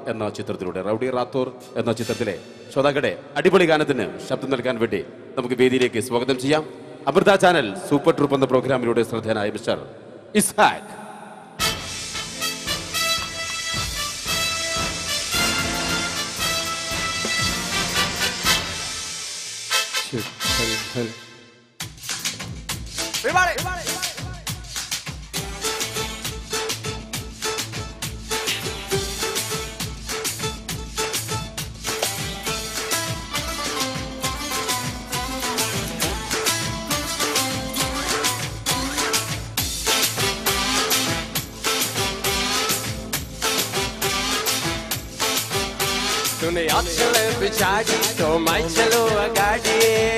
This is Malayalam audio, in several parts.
എന്ന ചിത്രത്തിലൂടെ റൗഡി റാത്തോർ എന്ന ചിത്രത്തിലെ ശ്രോതാക്കളുടെ അടിപൊളി ഗാനത്തിന് ശബ്ദം നൽകാൻ വേണ്ടി നമുക്ക് വേദിയിലേക്ക് സ്വാഗതം ചെയ്യാം അമൃത ചാനൽ സൂപ്പർ ട്രൂപ്പ് എന്ന പ്രോഗ്രാമിലൂടെ ശ്രദ്ധേയനായ മിസ്റ്റർ ഇസ്ഹാഖ് तूने अक्षर बिछाड़ी तो मैं चलो अगाड़ी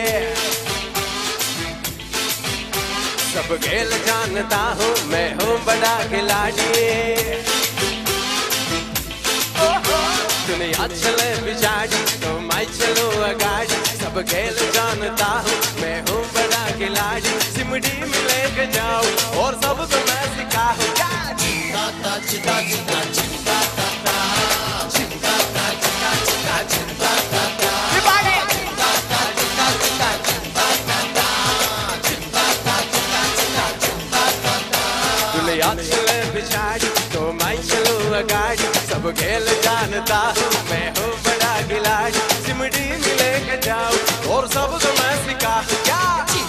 सब खेल जानता हूँ मैं हूँ बड़ा खिलाड़ी तूने अक्षर बिछाड़ी तो मैं चलो अगाड़ी सब खेल जानता हूँ मैं हूँ बड़ा खिलाड़ी सिमड़ी में लेके जाओ और सबको मैं सिखाऊँ तूने अक्षर बिछाड़ी तो मैं चलो अगाड़ी सब खेल जानता हूँ मैं हूँ बड़ा खिलाड़ी सिमड़ी में लेके जाओ और सबको मैं सिखा क्या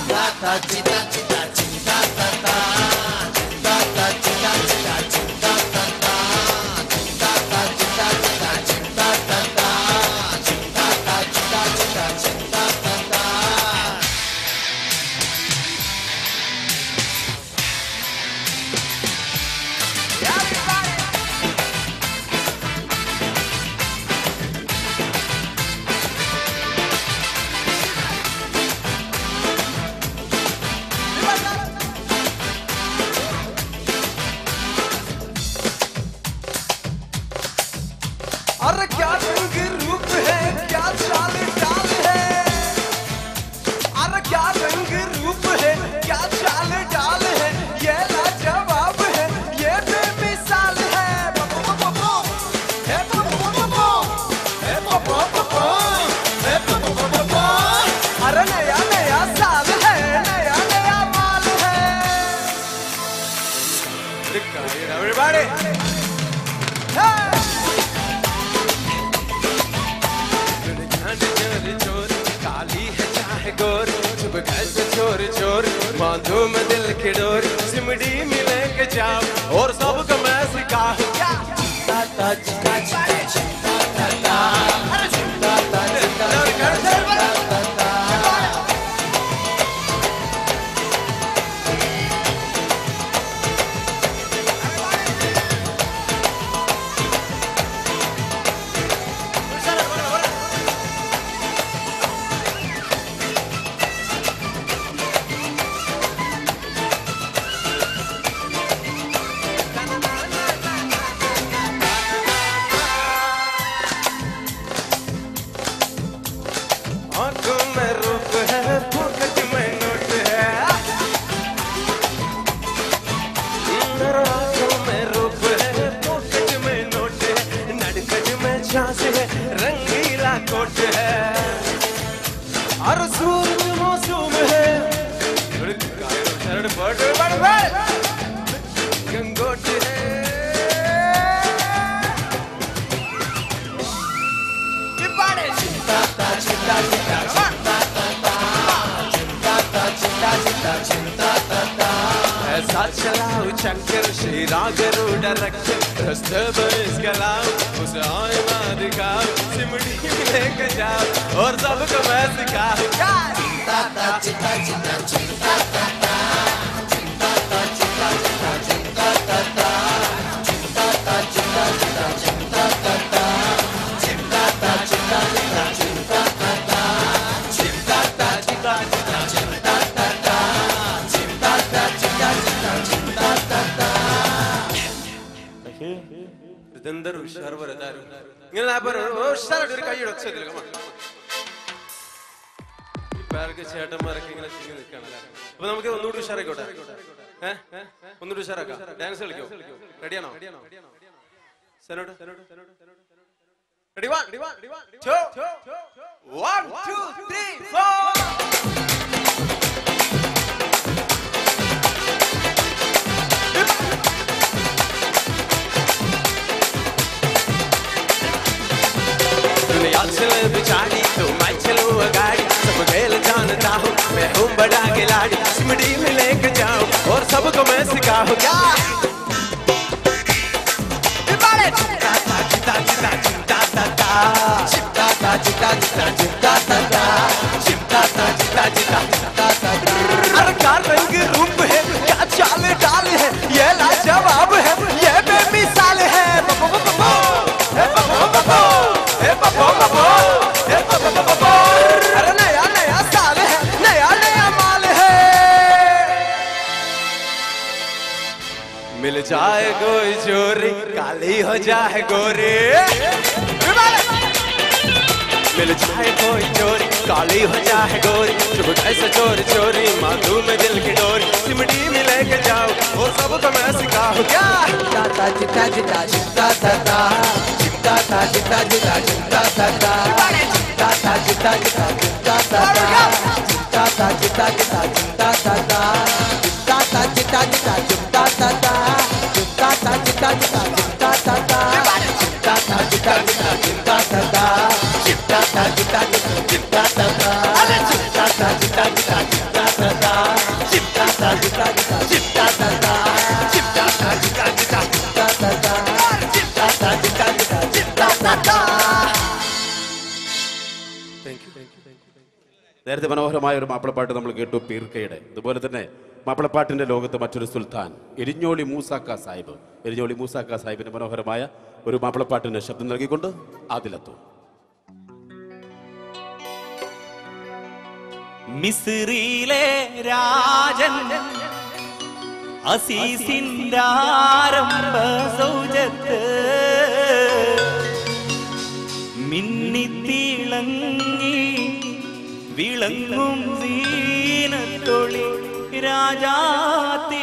अरे क्या रंग रूप है क्या चाल डाल है अरे क्या रंग रूप है क्या चाल डाल है ये लाजवाब है ये बेमिसाल है हे हे हे अरे नया नया साल है नया नया माल है Everybody! Hey! चोरी चोरी काली है चाहे गोरी चुप कैसे चोरी चोरी बांधो में दिल की डोरी सिमड़ी मिले के जाओ और सबको मैं सिखाऊं क्या ताता चिता चिता चिता ताता अरे चिता ताता चिता ताता आंखों में रूप है पॉकेट में नोट है आंखों में रूप है पॉकेट में नोट है नड़कट में झांस है रंगीला कोट है और सूरज मौसम है शरण पट बड़ बड़ गंगोट है ये पाड़े चिंता ता चिंता चिंता चिंता चिंता ऐसा चलाओ चक्कर श्री राग रूढ़ रखे रास्ते पर इसका लाओ उसे आए मां दिखाओ सिमड़ी में लेके जाओ और सबको मैं सिखाऊं चिंता ता चिंता चिंता चिंता ता चिंता ता चिंता चिंता चिंता ता चिंता ता चिंता चिंता चिंता ता चिंता ता चिंता चिंता चिंता ता चिंता ता चिंता चिंता चिंता ता चिंता ता चिंता चिंता चिंता ता ഇതെന്തൊരു ഉഷാർവരതാരും ഇങ്ങനെ ഉഷാറായിട്ട് ഒരു കൈയുടെ ഒച്ച പേർക്ക് ചേട്ടന്മാരൊക്കെ ഇങ്ങനെ ചിങ്ങി നിൽക്കുകയാണ് അപ്പൊ നമുക്ക് ഒന്നുകൂടി ഉഷാറായിക്കോട്ടെ ഏഹ് ഒന്നുകൂടി ഉഷാറാക്കാം ഡാൻസ് കളിക്കോ റെഡിയാണോ സനോട്ട് Ready, one, ready, one, ready, one, two, one, two, three, four. दुनिया चले बिचारी तो मैं चलूँ गाड़ी सब खेल जानता हूँ मैं हूँ बड़ा खिलाड़ी सिमड़ी में लेके जाऊँ और सबको मैं सिखाऊँ क्या Everybody! चिंता ता चिंता चिंता चिंता ता ता चिंता ता चिंता चिंता चिंता ता ता चिंता ता चिंता चिंता चिंता ता ता अरे क्या रंग रूप है क्या चाल डाल है ये लाजवाब है ये बेमिसाल है बबो बबो बबो हे बबो बबो हे बबो बबो हे बबो बबो अरे नया नया साल है नया नया माल है मिल जाए कोई चोरी काली हो जाए गोरी मिल जाए कोई चोरी काली हो जाए गोरी चुप कैसे चोरी चोरी माधु में दिल की डोरी सिमटी में लेके जाओ और सबको मैं सिखाऊं क्या Chita chita chita chita ta ta Chita ta chita chita chita ta ta Chita ta chita chita chita ta ta Chita ta chita chita chita ta ta Chita ta chita chita chita ta ta Chita ta chita chita chita ta ta Chita ta chita chita chita ta ta Chita ta chita chita chita ta ta Chita ta chita chita chita ta ta Chita ta chita chita chita ta ta Chita ta chita chita chita ta ta Chita ta chita chita chita ta ta നേരത്തെ മനോഹരമായ ഒരു മാപ്പിളപ്പാട്ട് നമ്മൾ കേട്ടു പീർക്കയുടെ അതുപോലെ തന്നെ മാപ്പിളപ്പാട്ടിന്റെ ലോകത്ത് മറ്റൊരു സുൽത്താൻ എരിഞ്ഞോളി മൂസാക്ക സാഹിബ് എരിഞ്ഞോളി മൂസാക്ക സാഹിബിന് മനോഹരമായ ഒരു മാപ്പിളപ്പാട്ടിന് ശബ്ദം നൽകിക്കൊണ്ട് ആദിലത്തു മിസ്രിയിലെ രാജൻ അസീസിന്റെ ആരംഭ സൗജത്ത് മിന്നിത്തിളങ്ങി വിളങ്ങും സീനത്തൊളി രാജാത്തീ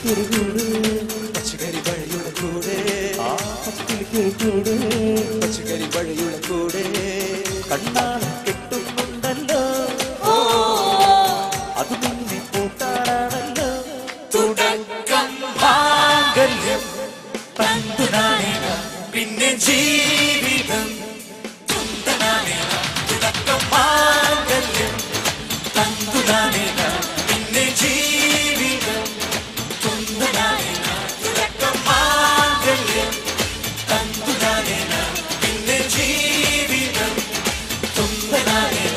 പച്ചക്കറി വഴിയുള്ള കൂടെ പച്ചക്കറി വഴിയുള്ള കൂടെ കണ്ണാളം കെട്ടുന്നുണ്ടല്ലോ അത് നിന്നെ കൂട്ടാറാണല്ലോ തുടക്കം മാംഗല്യം തന്തുനാനേന പിന്നെ ജീവിതം തുന്തനാനേന തുടക്കം മാംഗല്യം തന്തുനാനേന പിന്നെ ജീവിതം തുന്തനാനേന തുടക്കം മാംഗല്യം തന്തുനാനേന പിന്നെ ജീവിതം തുന്തനാനേന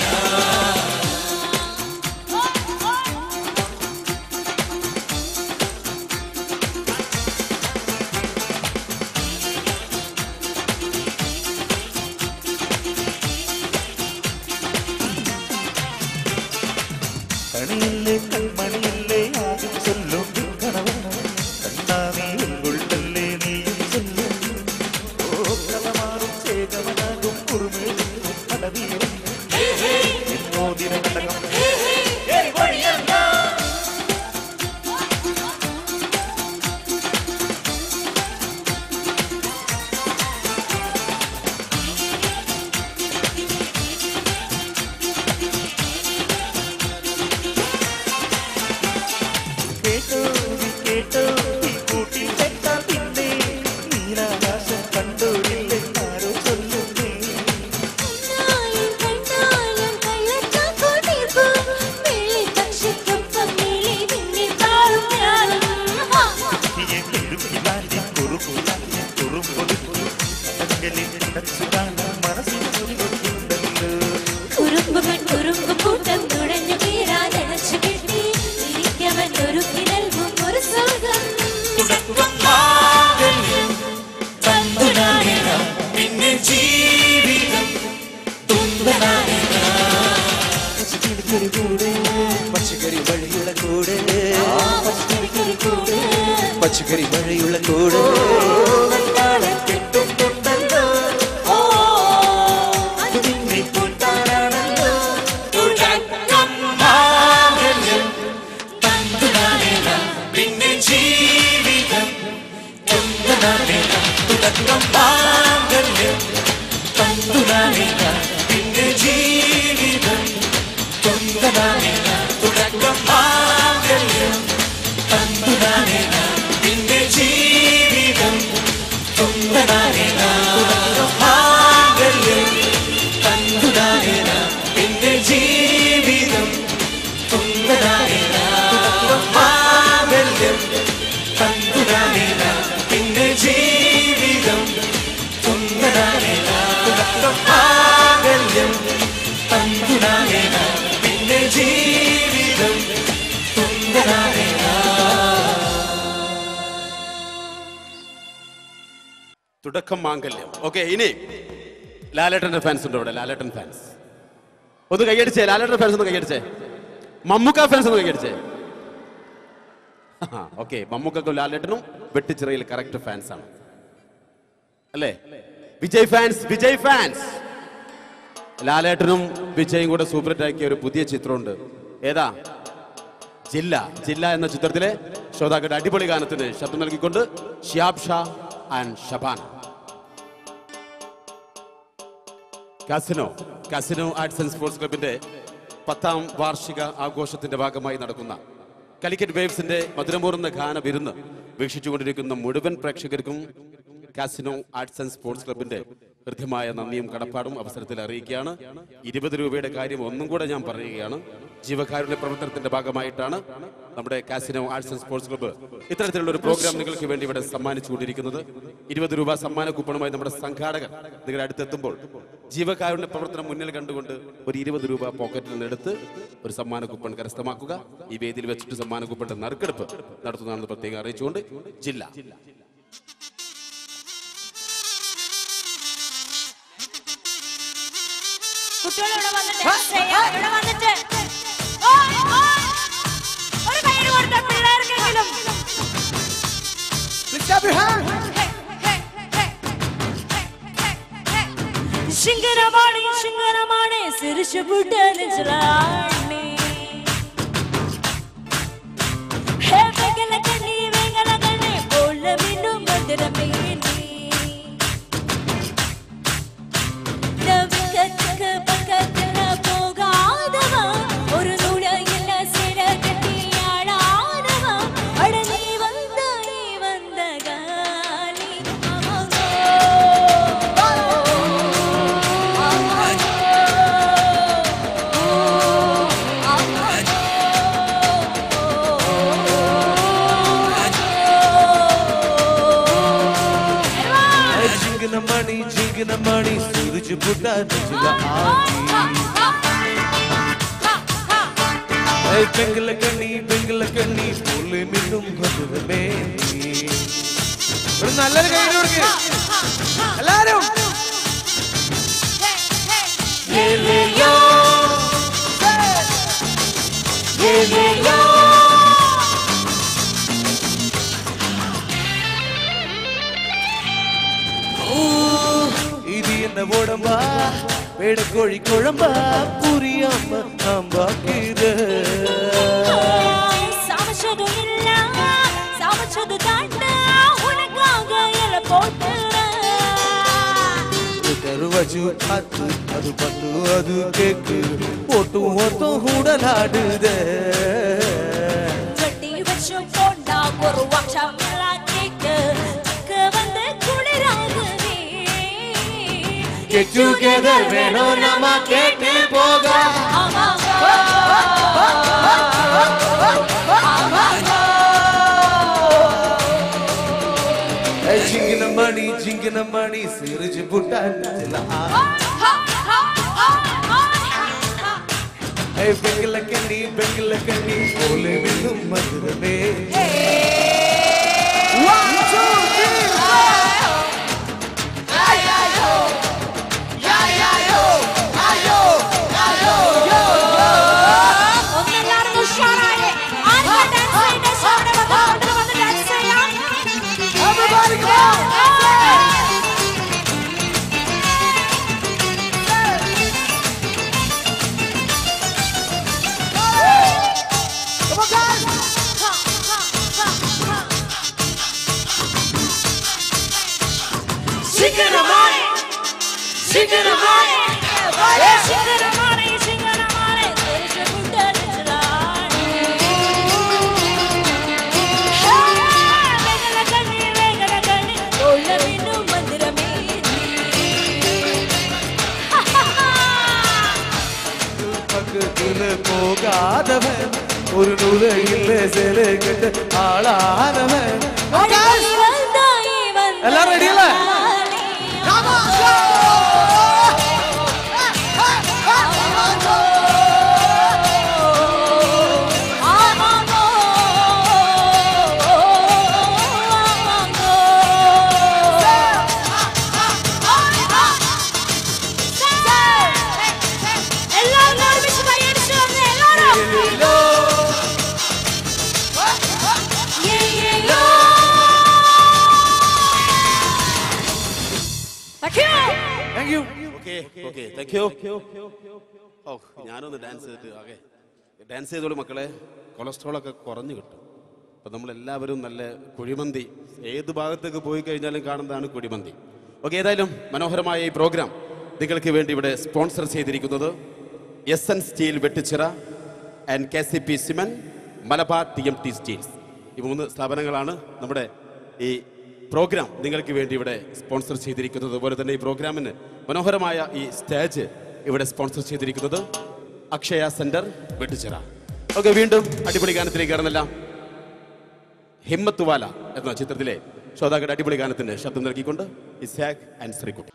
കണിയില്ലേ കൺമണിയില്ലേ ആദ്യം ചൊല്ലും കണവൻ കണ്ണാമേ ഉൾകൊള്ളല്ലേ നീയും ചൊല്ലും ഓ കളമാറും ചേകവനാകും കുറുമേലും കടവിയും എന്നോദിന കടകം കേട്ടോ നീ കേട്ടോ ഈ കൂട്ടി കേട്ടാ പിന്നെ നീലാകാശം കണ്ടോരില്ലേ ആരോ ചൊല്ലുന്നേ കണ്ണായും കണ്ണാലും കള്ളച്ചാക്കോട്ടിപ്പൂ വെള്ളി പക്ഷിക്കൊപ്പം നീളി നിന്നെ താഴും ഞാനും ഹാ ഈ പെരുപ്പിലാറ്റി കുറുകുലാറ്റി കുറുമ്പൊടുക്കു കടലിൽ കിടച്ചു കാണാൻ മനസ്സിന് ചുരുക്കുണ്ടല്ലോ കുറുമ്പുകൾ കുറുമ്പ് കൂട്ടം തുഴഞ്ഞു തീരാതടച്ചു കെട്ടി ഇരിക്കവൻ ഒരുക്കി നൽകും ഒരു സ്വർഗം തുടക്കം മാംഗല്യം തന്തുനാനേന പിന്നെ ജീവിതം തുന്തനാനേന പച്ചക്കറി വഴിയുള്ള കൂടെ പച്ചക്കറി വഴിയുള്ള കൂടെ കെട്ടുന്നുണ്ടല്ലോ അത് നിന്നെ കൂട്ടാനാണല്ലോ തുടക്കം മാംഗല്യം തന്തുനാനേന പിന്നെ ജീവിതം തുന്തനാനേന തുടക്കം മാംഗല്യം തന്തുനാനേന പിന്നെ ജീവിതം തുന്തനാനേന തുടക്കം മാംഗല്യം തന്തുനാനേന പിന്നെ ജീവിതം തുന്തനാനേന തുടക്കം മാംഗല്യം തന്തുനാനേന പിന്നെ ജീവിതം തുന്തനാനേന തുടക്കം മാംഗല്യം തന്തുനാനേന പിന്നെ ജീവിതം തുന്തനാനേന തുടക്കം മാംഗല്യം തന്തുനാനേന പിന്നെ ജീവിതം തുന്തനാനേന തുടക്കം മാംഗല്യം ഓക്കെ ഇനി ലാലേട്ടന്റെ ഫാൻസ് ഉണ്ട് ഇവിടെ ലാലേട്ടൻ ഫാൻസ് ഒന്ന് കൈയടിച്ചേ ലാലേട്ടൻ ഫാൻസ് ഒന്ന് കൈയടിച്ചേ മമ്മൂക്ക ഫാൻസ് ഒന്ന് കൈയടിച്ചേ ഓക്കെ മമ്മൂക്കും ലാലേട്ടനും വെട്ടിച്ചിറയിൽ കറക്റ്റ് ഫാൻസ് ആണ് അല്ലേ വിജയ് ഫാൻസ് വിജയ് ഫാൻസ് ലാലേട്ടനും വിജയും കൂടെ സൂപ്പർ ഹിറ്റ് ആക്കിയ ഒരു പുതിയ ചിത്രമുണ്ട് ഏതാ ജില്ല ജില്ല എന്ന ചിത്രത്തിലെ ശ്രോതാക്കളുടെ അടിപൊളി ഗാനത്തിന് ശബ്ദം നൽകിക്കൊണ്ട് Shiyab Sha and Shabana casino casino arts and sports ക്ലബിന്റെ പത്താം വാർഷിക ആഘോഷത്തിന്റെ ഭാഗമായി നടക്കുന്ന കലിക്കറ്റ് വേവ്സിന്റെ മധുരമൂർന്ന ഗാന വിരുന്ന് വീക്ഷിച്ചുകൊണ്ടിരിക്കുന്ന മുഴുവൻ പ്രേക്ഷകർക്കും കാസിനോ ആർട്സ് ആൻഡ് സ്പോർട്സ് ക്ലബിന്റെ ഹൃദ്യമായ നന്ദിയും കടപ്പാടും അവസരത്തിൽ അറിയിക്കുകയാണ് ഇരുപത് രൂപയുടെ കാര്യം ഒന്നും കൂടെ ഞാൻ പറയുകയാണ് ജീവകാരുണ്യ പ്രവർത്തനത്തിന്റെ ഭാഗമായിട്ടാണ് നമ്മുടെ casino arts and sports club ഇത്തരത്തിലുള്ള ഒരു പ്രോഗ്രാം നിങ്ങൾക്ക് വേണ്ടി ഇവിടെ സമ്മാനിച്ചുകൊണ്ടിരിക്കുന്നത് ഇരുപത് രൂപ സമ്മാന കൂപ്പണുമായി നമ്മുടെ സംഘാടകർ നിങ്ങളുടെ അടുത്തെത്തുമ്പോൾ ജീവകാരുണ്യ പ്രവർത്തനം മുന്നിൽ കണ്ടുകൊണ്ട് ഒരു ഇരുപത് രൂപ പോക്കറ്റിൽ നിന്ന് എടുത്ത് ഒരു സമ്മാന കൂപ്പൺ കരസ്ഥമാക്കുക ഈ വേദിയിൽ വെച്ചിട്ട് സമ്മാന കൂപ്പണിന്റെ നറുക്കെടുപ്പ് നടത്തുന്നതാണെന്ന് പ്രത്യേകം അറിയിച്ചുകൊണ്ട് ജില്ല കുട്ടികൾ ഇവിടെ വന്നിട്ട് ശ്രേയ ഇവിടെ വന്നിട്ട് ഓയ്, ഓയ്. ഒരു കയ്യിൽ കൊടുത്ത പിള്ളേർക്കെങ്കിലും ശിങ്കരമാണി ശിങ്കരമാണി സിരിച്ചു പുട്ടനിച്ചിലാണി ഹേ ബഗല കണ്ണി മന്ദിരമേ നീ നവിക്കക്ക് പക്കത്തിന് പോകാതവ ഒരു നുഴയില്ല സിര കെട്ടിയാടാനവ അട നീ വന്ന നീ വന്ന ഗാലി जिंगन मणि जिंगन मणि सूरज बुटा नचला आगी ഏയ് പെങ്കല കണ്ണി പെങ്കല കണ്ണി പോലെ മിന്നും മധുരമേ നീ. ഒരു നല്ലൊരു കൈ കൊടുക്ക് എല്ലാരും ഇത് എന്ന ഉടമ്പാ പേടക്കോഴി കുഴമ്പാ പുരിയമ്മ അമ്പാക്കിത് சமைச்சது இல்ல சமைச்சது தாண்ட உனக்காக இல போட்டுறேன் கருவச்சு காத்து அது பந்து அது கேக்கு போட்டு மொத்தம் உடலாடுதே வெட்டி வச்சு போண்டா ஒரு வருஷம் எல்லாம் கேக்கு அங்க வந்து குளிராகுதே Get together வேணும் நம்ம கேட்டு போக ಜಿಂಗಿನ ಮಣಿ ಜಿಂಗಿನ ಮಣಿ ಸಿರಿಜಿ ಬುಟ್ಟ ನಚ್ಚಲ ಬೆಂಗಲ ಕಣ್ಣಿ ಬೆಂಗಲ ಕಣ್ಣಿ ಕೋಲೆ ಬಿಲ್ಲು ಮಧುರಮೇ ഒന്നെല്ലാരും ഉഷാറായി ആർക്കാ ഡാൻസ് ചെയ്യണ്ടേ അവിടെ വന്ന് അവിടെ വന്ന് ഡാൻസ് ചെയ്യാം ശിഖരമാണ് ശിഖരമാണ് ശിഖരമാണ് ശിഖരമാണ് തിരിച്ചു കൊണ്ടുവരാണ് വേഗന കണ്ണി വേഗന കണ്ണി ഉള്ള വീണ്ടും മന്ദിരമേ പക്കത്തില് പോകാതവൻ ഒരു നുലയില്ല സെല കെട്ട് ആളാനവൻ എല്ലാരും ready അല്ലേ? എല്ലാവരും ഒരുമിച്ച് കൈയടിച്ചു വന്നേ എല്ലാവരും thank you okay okay thank you ഓ ഞാനൊന്ന് ഡാൻസ് ചെയ്തിട്ട് ഓക്കെ ഡാൻസ് ചെയ്തോളൂ മക്കളെ കൊളസ്ട്രോൾ ഒക്കെ കുറഞ്ഞു കിട്ടും അപ്പം നമ്മളെല്ലാവരും നല്ല കുഴിമന്തി ഏത് ഭാഗത്തേക്ക് പോയി കഴിഞ്ഞാലും കാണുന്നതാണ് കുഴിമന്തി ഓക്കെ ഏതായാലും മനോഹരമായ ഈ പ്രോഗ്രാം നിങ്ങൾക്ക് വേണ്ടി ഇവിടെ സ്പോൺസർ ചെയ്തിരിക്കുന്നത് S N steel Vettichira and K C P cement Malabar T M T steels ഈ മൂന്ന് സ്ഥാപനങ്ങളാണ് നമ്മുടെ ഈ പ്രോഗ്രാം നിങ്ങൾക്ക് വേണ്ടി ഇവിടെ സ്പോൺസർ ചെയ്തിരിക്കുന്നത് അതുപോലെ തന്നെ ഈ പ്രോഗ്രാമിന് മനോഹരമായ ഈ സ്റ്റേജ് ഇവിടെ സ്പോൺസർ ചെയ്തിരിക്കുന്നത് അക്ഷയ സെന്റർ വെട്ടിച്ചിറ ഓക്കെ വീണ്ടും അടിപൊളി ഗാനത്തിലേക്ക് കടന്നെല്ലാം ഹിമ്മത്ത് വാല എന്ന ചിത്രത്തിലെ ശ്രോതാക്കളുടെ അടിപൊളി ഗാനത്തിന് ശബ്ദം നൽകിക്കൊണ്ട് Ishaq and Sreekutty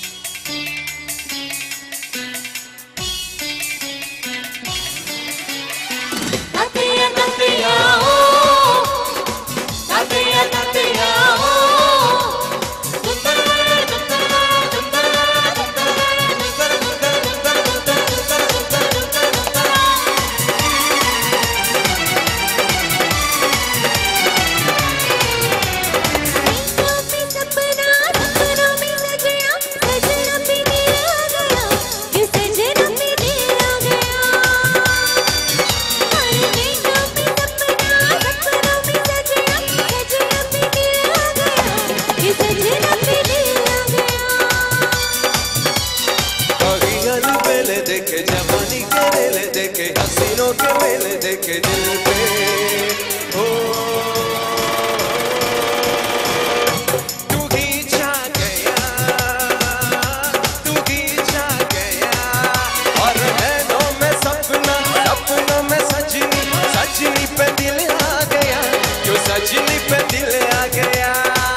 Tatia, tatia, oh. Tatia, tatia, oh. सपना सपनों में सजिया मेले देखे हसीनों के मेले देखे दिल पे ओ तू ही छा गया तू ही छा गया और नैनों में सपना सपनों में सजनी सजनी पे दिल आ गया क्यों सजनी पे दिल आ गया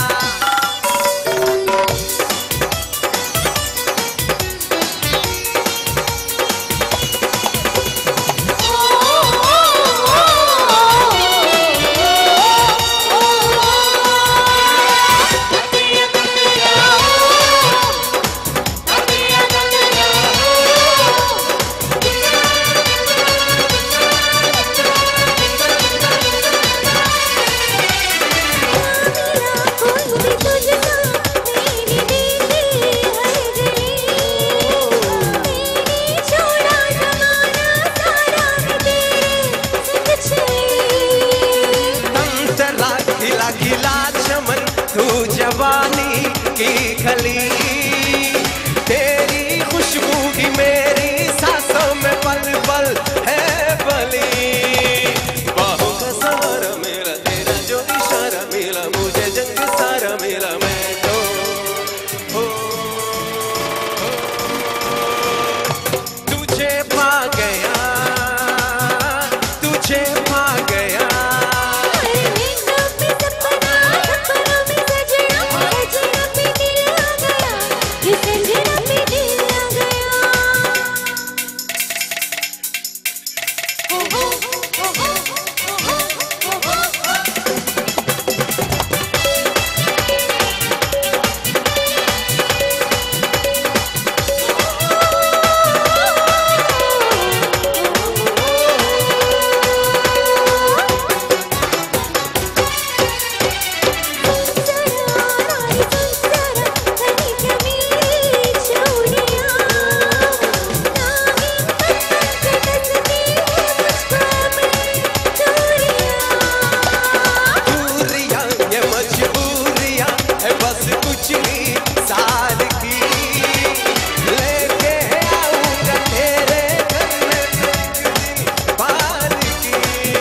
तन चला खिला खिला चमन तू जवानी की खली तेरी खुशबू की मेरी सांसों में पल पल है बली बाहों का सहारा मेरा तेरा जो इशारा मिला मुझे जंग सारा मिला मैं तो हो, तुझे पा गया तुझे पा गया दूरियां ये मजबूरियां है बस कुछ ही साल की लेके आऊंगा तेरे घर में एक दिन बाल की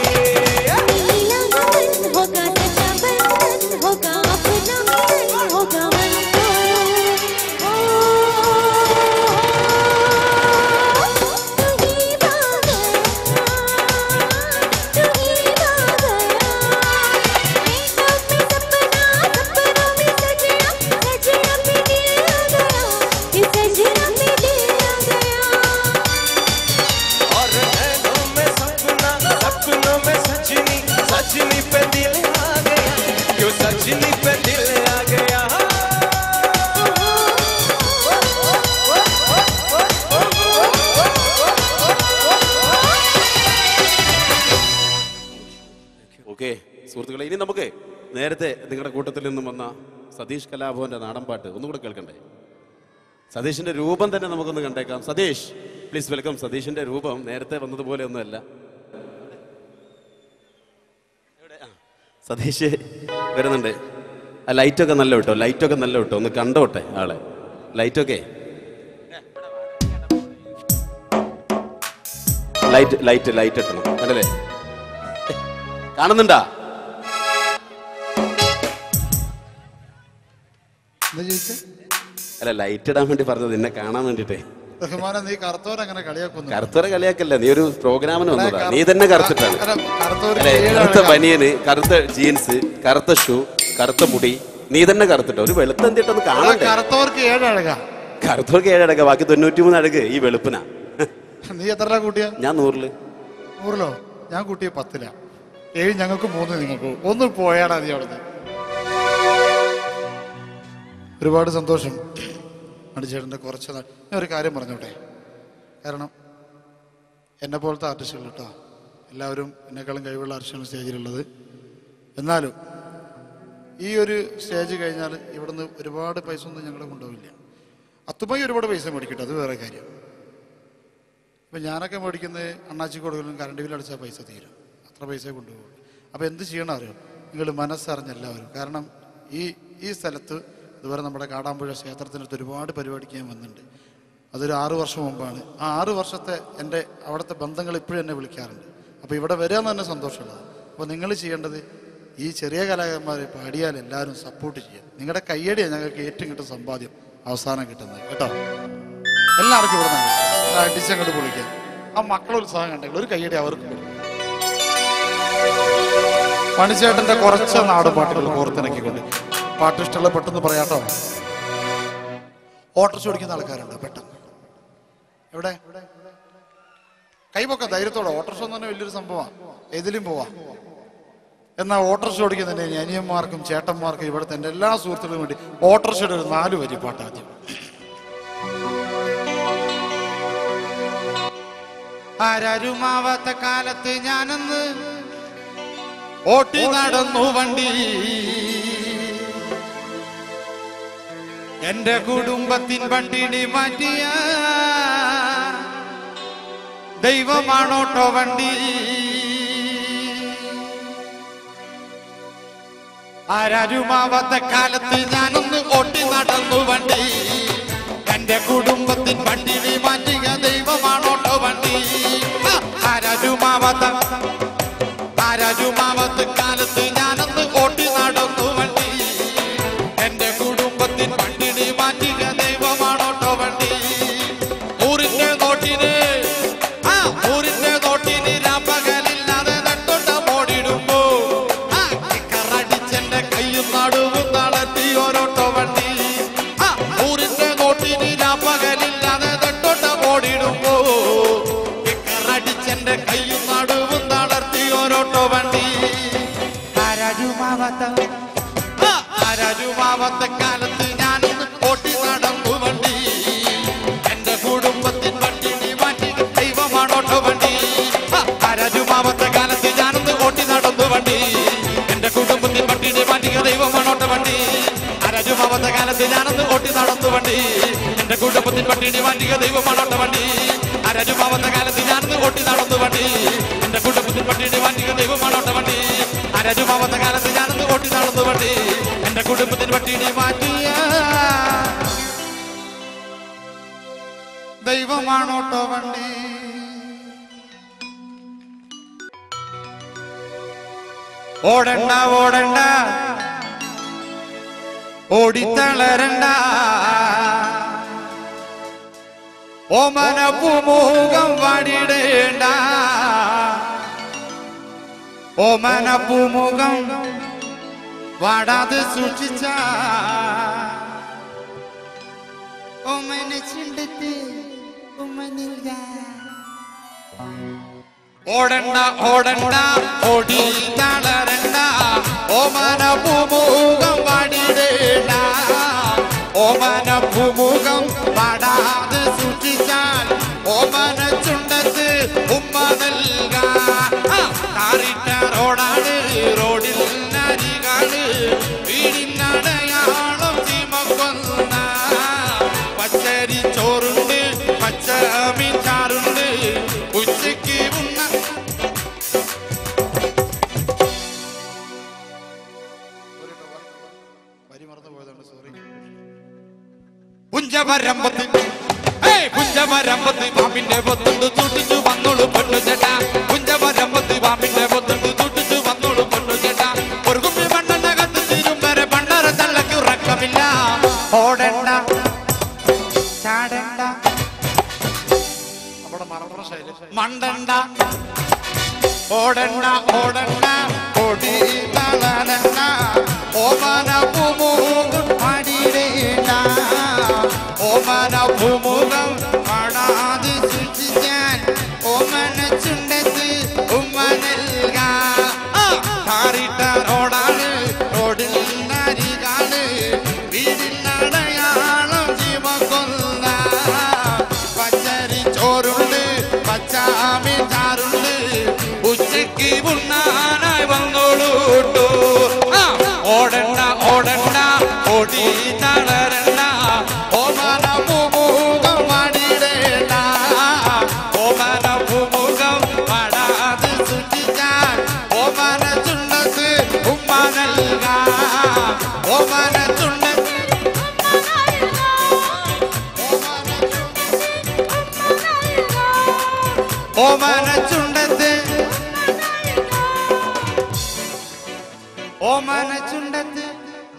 होगा सच्चा बंधन होगा अपना मिलन होगा मन को तू ही भाग तू ही भाग मेकअप में सपना सपनों में सजना सजना पे दिल आ गया इस सजना पे दिल आ गया और नैनों में सपना सपनों में सजनी सजनी पे दिल आ गया क्यों सजनी पे दिल आ गया ഓക്കെ സുഹൃത്തുക്കളെ ഇനി നമുക്ക് നേരത്തെ നിങ്ങളുടെ കൂട്ടത്തിൽ നിന്നും വന്ന സതീഷ് കലാഭവന്റെ നാടൻ പാട്ട് ഒന്നുകൂടെ കേൾക്കണ്ടേ സതീഷിന്റെ രൂപം തന്നെ നമുക്കൊന്ന് കണ്ടേക്കാം സതീഷ് പ്ലീസ് വെൽക്കം സതീഷിന്റെ രൂപം നേരത്തെ വന്നതുപോലെ ഒന്നുമല്ല എവിടെ? ആ, സതീഷ് വരുന്നുണ്ട് ആ ലൈറ്റൊക്കെ നല്ല വിട്ടോ ലൈറ്റൊക്കെ നല്ല വിട്ടോ ഒന്ന് കണ്ടോട്ടെ ആളെ ലൈറ്റൊക്കെ ലൈറ്റ് ലൈറ്റ് ലൈറ്റ് ഇട്ടണം കണ്ടല്ലേ കാണുന്നുണ്ടാ എന്താ ചോദിച്ചേ അല്ല ലൈറ്റ് ഇടാൻ വേണ്ടി പറഞ്ഞത് നിന്നെ കാണാൻ വേണ്ടിട്ടേ റഹ്മാനെ നീ കറുത്തവരങ്ങനെ കളിയാക്കുന്നു കറുത്തറ കളിയാക്കല്ല നീ ഒരു പ്രോഗ്രാമിന് വന്നതാ നീ തന്നെ കറുത്തിട്ടാണ് അല്ല, കറുത്തവര് അല്ലെ ഏഴ് കറുത്ത ആളുകളാ. ബനിയന് കറുത്ത ജീൻസ് കറുത്ത ഷൂ കറുത്ത മുടി നീ തന്നെ കറുത്തിട്ടോ ഒരു വെളുത്ത എന്തിട്ടൊന്ന് എടാ, കാണണ്ടേ കറുത്തവർക്ക് ഏഴ് അഴക കറുത്തവർക്ക് ഏഴ് അടക്ക ബാക്കി തൊണ്ണൂറ്റി മൂന്ന് അടക്ക് ഈ വെളുപ്പിനാ നീ എത്ര കൂട്ടിയ ഞാൻ നൂറില് നൂറിലോ ഞാൻ കൂട്ടിയ പത്തില ഏഴ് ഞങ്ങൾക്ക് മൂന്ന് നിങ്ങൾക്ക് ഒന്ന് പോയാടാ നീ അവിടുന്ന് ഒരുപാട് സന്തോഷം മണിച്ചേട്ടൻ്റെ കുറച്ച് നാൾ ഞാൻ ഒരു കാര്യം പറഞ്ഞോട്ടെ കാരണം എന്നെ പോലത്തെ ആർട്ടിസ്റ്റുകൾ കേട്ടോ എല്ലാവരും എന്നെക്കാളും കഴിവുള്ള ആർട്ടിസ്റ്റാണ് സ്റ്റേജിലുള്ളത് എന്നാലും ഈ ഒരു സ്റ്റേജ് കഴിഞ്ഞാൽ ഇവിടുന്ന് ഒരുപാട് പൈസ ഒന്നും ഞങ്ങൾ കൊണ്ടുപോവില്ല അത്തുമായി ഒരുപാട് പൈസ മേടിക്കട്ടെ അത് വേറെ കാര്യം ഇപ്പം ഞാനൊക്കെ മേടിക്കുന്നത് അണ്ണാച്ചി കൊടുക്കലും കറണ്ട് ബില്ല് അടിച്ചാൽ പൈസ തീരും അത്ര പൈസ കൊണ്ടുപോകുള്ളൂ അപ്പോൾ എന്ത് ചെയ്യണം അറിയോ നിങ്ങൾ മനസ്സറിഞ്ഞ എല്ലാവരും കാരണം ഈ ഈ സ്ഥലത്ത് ഇതുവരെ നമ്മുടെ കാടാമ്പുഴ ക്ഷേത്രത്തിനടുത്ത് ഒരുപാട് പരിപാടിക്ക് ഞാൻ വന്നിട്ടുണ്ട് അതൊരു ആറ് വർഷം മുമ്പാണ് ആ ആറ് വർഷത്തെ എൻ്റെ അവിടുത്തെ ബന്ധങ്ങൾ ഇപ്പോഴും എന്നെ വിളിക്കാറുണ്ട് അപ്പോൾ ഇവിടെ വരിക എന്ന് തന്നെ സന്തോഷമുള്ളത് അപ്പോൾ നിങ്ങൾ ചെയ്യേണ്ടത് ഈ ചെറിയ കലാകാരന്മാരെ പാടിയാൽ എല്ലാവരും സപ്പോർട്ട് ചെയ്യുക നിങ്ങളുടെ കയ്യടിയാണ് ഞങ്ങൾക്ക് ഏറ്റവും കിട്ടുന്ന സമ്പാദ്യം അവസാനം കിട്ടുന്നത് കേട്ടോ എല്ലാവർക്കും ഇവിടെ നിന്ന് അടിച്ചങ്ങോട്ട് പൊളിക്കാം ആ മക്കളെ ഉത്സാഹം കണ്ടെങ്കിൽ ഒരു കയ്യടി അവർക്ക് കൊടുക്കും മണിച്ചേട്ടന്റെ കുറച്ച് നാട് പാട്ടുകൾ കോർത്തിണക്കിക്കൊണ്ട് പാട്ട് ഇഷ്ടമുള്ള പെട്ടെന്ന് പറയാട്ടോ ഓട്ടർസ് ഓടിക്കുന്ന ആൾക്കാരുണ്ട് പെട്ടെന്ന് എവിടെ കൈപൊക്ക ധൈര്യത്തോടെ ഓട്ടർസ് എന്ന് പറഞ്ഞാൽ വലിയൊരു സംഭവമാണ് ഏതിലും പോവാം എന്നാൽ ഓട്ടർസ് ഓടിക്കുന്നതിന് അനിയന്മാർക്കും ചേട്ടന്മാർക്കും ഇവിടുത്തെ എൻ്റെ എല്ലാ സുഹൃത്തുക്കൾക്കും വേണ്ടി ഓട്ടർഷയുടെ ഒരു നാല് വരി പാട്ട് ആദ്യം ആരാരുമാവാത്ത കാലത്ത് ഞാനന്ന് ഓട്ടി നടന്നു വണ്ടി എന്റെ കുടുംബത്തിൻ വണ്ടിനി മാറ്റിയ ദൈവമാണോട്ടോ വണ്ടി ആരാരുമാവാത്ത കാലത്ത് ഞാനൊന്ന് ഓട്ടി നടന്നു വണ്ടി എന്റെ കുടുംബത്തിൻ വണ്ടിനി മാറ്റിയ ദൈവമാണോട്ടോ വണ്ടി ആ, ആരാരുമാവാത്ത ആരാരുമാവാത്ത കാലത്ത് ഞാനൊന്ന് ഓട്ടി നടന്നു വണ്ടി എന്റെ കുടുംബത്തിൻ വണ്ടിനി മാറ്റിയ ദൈവമാണോട്ടോ വണ്ടി ഊരിന്റെ നോട്ടിന് ആ ഊരിന്റെ നോട്ടിന് രാപ്പകലില്ലാതെ നട്ടൊണ്ട മോടിടുമ്പോ ആ കിക്കറടിച്ചെന്റെ കയ്യും നടുവും തളർത്തി ഓരോട്ടോ വണ്ടി ആ ഊരിന്റെ നോട്ടിന് രാപ്പകലില്ലാതെ നട്ടൊണ്ട മോടിടുമ്പോ കിക്കറടിച്ചെന്റെ കയ്യും നടുവും തളർത്തി ഓരോട്ടോ വണ്ടി ആരാജുമാവത്ത ആ, ആരാജുമാവത്ത കാലത്ത് ഞാനൊന്ന് ഓട്ടി നടന്നു വണ്ടി എന്റെ കുടുംബത്തിൻ വണ്ടി നീ മാറ്റി ദൈവമാണോട്ടോ വണ്ടി ആ, ആരാജുമാവത്ത കാലത്ത് ഞാനൊന്ന് ഓട്ടി നടന്നു വണ്ടി എന്റെ കുടുംബത്തിൻ വണ്ടി നീ മാറ്റി ദൈവമാണോട്ടോ വണ്ടി ആരാജുമാവത്ത കാലത്ത് ഞാനൊന്ന് ഓട്ടി നടന്നു വണ്ടി എന്റെ കുടുംബത്തിൻ വണ്ടി നീ മാറ്റി ദൈവമാണോട്ടോ വണ്ടി ആരാജുമാവത്ത കാലത്ത് ഞാനൊന്ന് ഓട്ടി നടന്നു വണ്ടി എന്റെ കുടുംബത്തിൻ വണ്ടി നീ മാറ്റി ദൈവമാണോട്ടോ വണ്ടി ആരാജുമാവത്ത കാലത്ത് ഞാനൊന്ന് ഓട്ടി നടന്നു വണ്ടി എന്റെ കുടുംബത്തിൻ വണ്ടി നീ മാറ്റിയ ദൈവമാണോട്ടോ വണ്ടി ഓടണ്ട ഓടണ്ട ഓടിത്തളരണ്ട ഓമന പൂമുഖം വാടിടേണ്ട ഓമന പൂമുഖം വാടാതെ സൂക്ഷിച്ച ഓമന ചിണ്ടത്ത് ഉമ്മനില്ല ഓടണ്ട ഓടണ്ട ഓടി തളരണ്ട ഓമന പൂമുഖം വാടിടേണ്ട ഓമന പൂമുഖം പാടാതെ സൂക്ഷിച്ചാൽ ഓമന ചുണ്ടത്ത് ഉമ്മ നൽകാറിട്ട റോഡാണ് റോഡിൽ നരികാണ് വീടിനടയാളം ചീമക്കൊന്ന പച്ചരി ചോറുണ്ട് പച്ച മീൻ ചാറുണ്ട് ഉച്ചയ്ക്ക് ഉണ്ണ പുഞ്ചമരമ്പത്ത് ഏയ് പുഞ്ചമരമ്പത്ത് പാമ്പിന്റെ പൊത്തുണ്ട് തൂട്ടിച്ചു വന്നോളൂ പെണ്ണു ചേട്ടാ പുഞ്ചമരമ്പത്ത് പാമ്പിന്റെ പൊത്തുണ്ട് തൂട്ടിച്ചു വന്നോളൂ പെണ്ണു ചേട്ടാ ഒരു കുപ്പി മണ്ണെണ്ണ കത്ത് തീരും വരെ പണ്ടര തള്ളക്ക് ഉറക്കമില്ല ഓടണ്ട ചാടണ്ട മണ്ടണ്ട ഓടണ്ട ഓടണ്ട ഓടി തളരണ്ട ഓമന പൂമുഖം പാടിടേണ്ട ഓമന പൂമുഖം പാടാതെ സൂക്ഷിച്ചാൽ ഓമന ചുണ്ടത്ത് ഉമ്മ നൽകാറിട്ട റോഡാണ് റോഡിൽ നരികാണ് വീടിൽ നടയാളം ജീവക്കൊന്ന പച്ചരി ചോറുണ്ട് പച്ചാമീൻ ചാറുണ്ട് ഉച്ചയ്ക്ക് ഉണ്ണാനായി വന്നോളൂട്ടു ആ, ഓടണ്ട ഓടണ്ട ഓടി തളരണ്ട ഓമന പൂമുഖം വാടിടേണ്ട ഓമന പൂമുഖം പാടാതെ സൂക്ഷിച്ചാൽ ഓമന ചുണ്ടത്ത് ഉമ്മ നൽകാ ഓമന ചുണ്ടത്ത് ഓമന ചുണ്ടത്ത് ഓമന ചുണ്ടത്ത് ഓമന ചുണ്ടത്ത്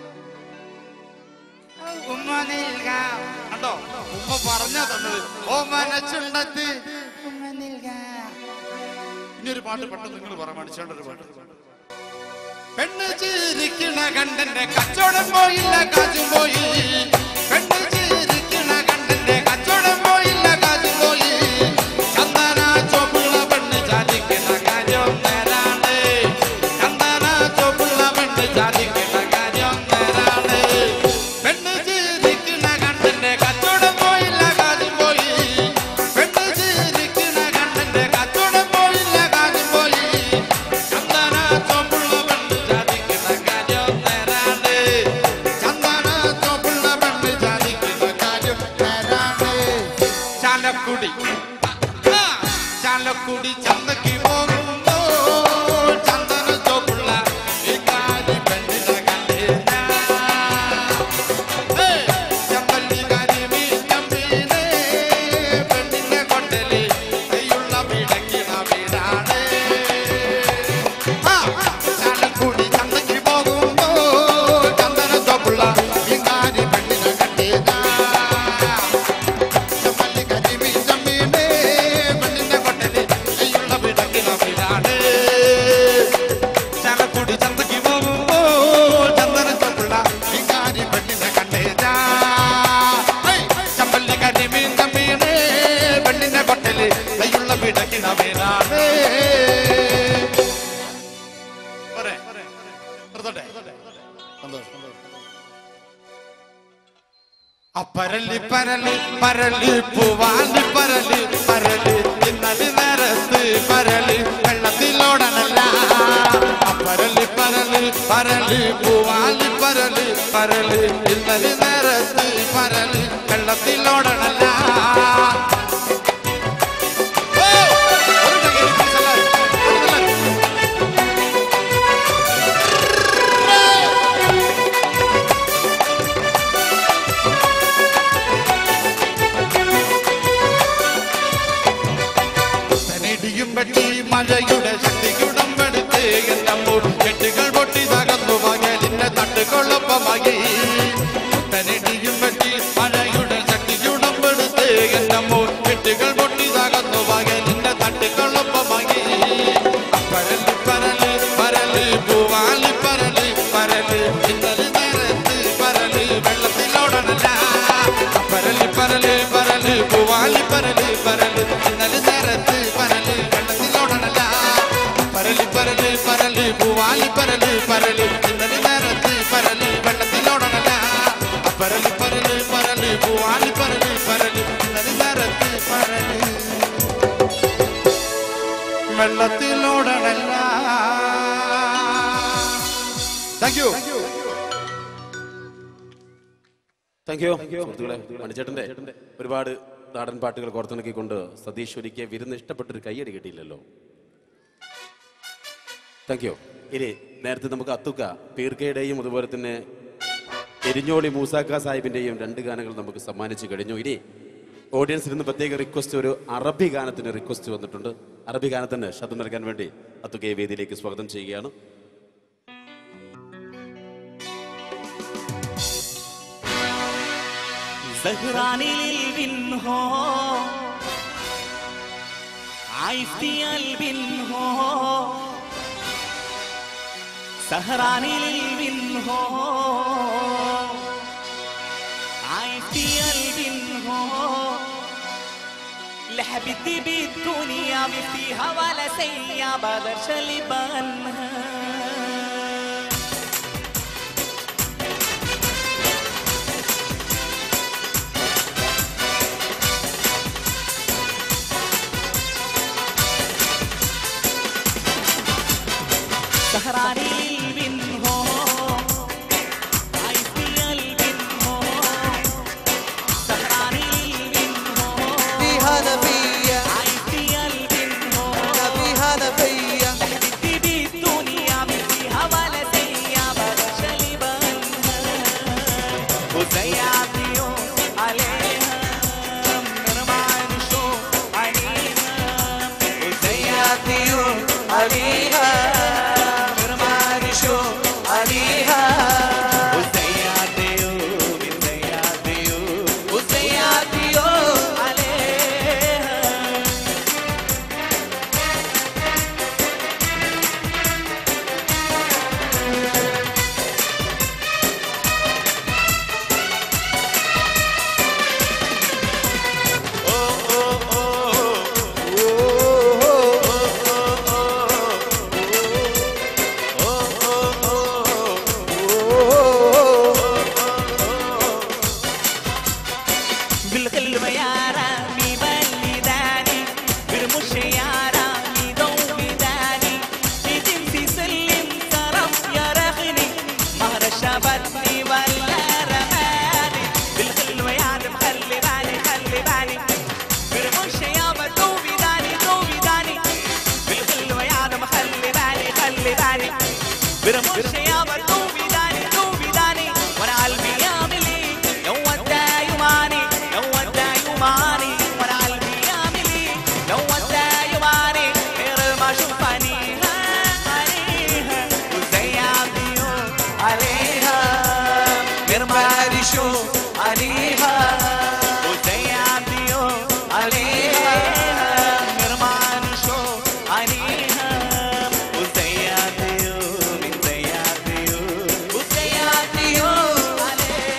ഉമ്മ നൽകാം കണ്ടോ ഉമ്മ പറഞ്ഞാ തന്നത് ഓമന ചുണ്ടത്ത് ഉമ്മ നൽകാം ഇനി ഒരു പാട്ട് പെട്ടെന്ന് നിങ്ങൾ പറ മണിച്ചേണ്ട ഒരു പാട്ട് പെണ്ണ് ചിരിക്കണ കണ്ടന്റെ കച്ചവടം പോയില്ല കാശും പോയി പെണ്ണ് ചിരിക്കണ കണ്ടന്റെ കച്ചവടം പോയില്ല കാശും പോയി ചന്ദന ചോപ്പുള്ള പെണ്ണ് ചാലിക്കണ കാര്യം നേരാണ് ചന്ദന ചോപ്പുള്ള പെണ്ണ് ചാലിക്കണ കാര്യം നേരാണ് പെണ്ണ് ചിരിക്കണ കണ്ടന്റെ കച്ചവടം പോയില്ല കാശും പോയി പെണ്ണ് ചിരിക്കണ കണ്ടന്റെ കച്ചവടം പോയില്ല കാശും പോയി ചന്ദന ചോപ്പുള്ള പെണ്ണ് ചാലിക്കണ കാര്യം നേരാണ് ചന്ദന ചോപ്പുള്ള പെണ്ണ് ചാലിക്കണ കാര്യം നേരാണ് ചാലക്കുടി ആ, ചാലക്കുടി ചന്തക്ക് പോകുമ്പോ ചന്ദന ചോപ്പുള്ള ഈ കാരി പെണ്ണിനെ കണ്ടേ ഞാൻ. ഏയ്, ചെമ്പല്ലി കരിമീ ചെമ്പീനെ, പെണ്ണിന്റെ കൊട്ടല് കൈയുള്ള പിടക്കിന വീടാണ് ആ, ചാലക്കുടി ചന്തക്ക് പോകുമ്പോ ചന്ദന ചോപ്പുള്ള ഈ കാരി പെണ്ണിനെ കണ്ടേ ഞാൻ. ചെമ്പല്ലി കരിമീ ചെമ്പീനെ, പെണ്ണിന്റെ കൊട്ടല് കൈയുള്ള പിടക്കിന വീടാണ് ചാലക്കുടി ചന്തക്ക് പോകുമ്പോ ചന്ദന ചോപ്പുള്ള ഈ കാരി പെണ്ണിനെ കണ്ടേ ഞാൻ. ഹേയ്, ചമ്പല്ലി കരിമീൻ ചെമ്പീനെ, പെണ്ണിന്റെ കൊട്ടല് കൈയുള്ള പിടക്കിന വീടാണ് പോരെ? നിർത്തട്ടെ? അപ്പരലി പരലി പരലി പൂവാലി പരലി പരലി ഇന്നലെ നേരത്ത് പരലി വെള്ളത്തിലോടനല്ല അപ്പരലി പരലി പരലി പൂവാലി പരലി പരലി ഇന്നലെ നേരത്ത് പരലി വെള്ളത്തിലോടനല്ല ഓ! ഒരു കൈയ്യടി please എല്ലാവരും. എല്ലാവരും. നെടിയും വെട്ടി മഴയുടെ ശക്തിയുടമ്പെടുത്ത് എന്നമ്മോ കെട്ടുകൾ പൊട്ടി തകർന്നു പകലിന്റെ തട്ടുകൊള്ളപ്പമായി നെടിയും വെട്ടി മഴയുടെ ശക്തിയുടമ്പെടുത്ത് എന്നമ്മോ കെട്ടുകൾ പൊട്ടി തകർന്നു പകലിന്റെ തട്ടുകൊള്ളപ്പമായി പരല് പരല് പരല് പൂവാലി പരല് പരല് ഇന്നലെ നേരത്ത് പരല് വെള്ളത്തിലോടനല്ല പരല് പരല് പരല് പൂവാലി പരല് പരല് ഇന്നലെ നേരത്ത് പരല് വെള്ളത്തിലോടനല്ല പരല് പരല് പരല് പൂവാലി പരല് പരല് ഇന്നലെ നേരത്ത് പരല് വെള്ളത്തിലോടനല്ല പരല് പരല് പരല് പൂവാലി പരല് പരല് ഇന്നലെ നേരത്ത് പരല് വെള്ളത്തിലോടനല്ല താങ്ക് യു താങ്ക് യു സുഹൃത്തുക്കളെ മണിച്ചേട്ടന്റെ ഒരുപാട് നാടൻ പാട്ടുകൾ കോർത്തിണക്കിക്കൊണ്ട് സതീഷ് ഒരുക്കിയ വിരുന്ന് ഇഷ്ടപ്പെട്ടൊരു കയ്യടി കിട്ടിയില്ലല്ലോ താങ്ക് യു ഇനി നേരത്തെ നമുക്ക് അത്തുക്ക പീർക്കയുടെയും അതുപോലെ തന്നെ എരിഞ്ഞോളി മൂസാക്ക സാഹിബിന്റെയും രണ്ട് ഗാനങ്ങൾ നമുക്ക് സമ്മാനിച്ചു കഴിഞ്ഞു ഇനി ഓഡിയൻസിൽ നിന്ന് പ്രത്യേക റിക്വസ്റ്റ് ഒരു അറബി ഗാനത്തിന് റിക്വസ്റ്റ് വന്നിട്ടുണ്ട് അറബി ഗാനത്തിന് ശബ്ദം നൽകാൻ വേണ്ടി അത്തുക്കയെ വേദിയിലേക്ക് സ്വാഗതം ചെയ്യുകയാണ് زهراني للبنهو عايزتي قلبي النهو سهراني للبنهو عايزتي قلبي النهو لحبيبتي بالدنيا مفتيها ولا سيا بقدرش اللي بغنها سهراني منهم عايز في قلبي منهم سهراني منهم فيها نبية عايز في قلبي منهم فيها نبية حبيبتي بالدنيا من فيها ولا زيها بلاش اللي بغنها وزي عطيون عليها نرمى نشوف عينيها وزياتي عليها مرمارشو عليها وزياتي من زياتي وزياتي عليها بالغل يا رامي بلداني برمش يا رامي دوبي داني تمسي سلم كرم يا رغني مهر شبتني ولا رماني بالغل يا رام خلي بالي خلي بالي برمش يا دوبي داني دوبي داني بالغل يا رام خلي بالي خلي بالي برمش يا دوبي داني دوبي داني وانا قلبي يعمل ايه لو انت يماني لو انت يماني وانا قلبي يعمل ايه لو انت يماني غير ما شوفني عليها وزي عبيون عليها مرمارشو عليها وزي عبيون عليها مرمان شو عليها وزي عبيون من زي عبيون وزياتي عليها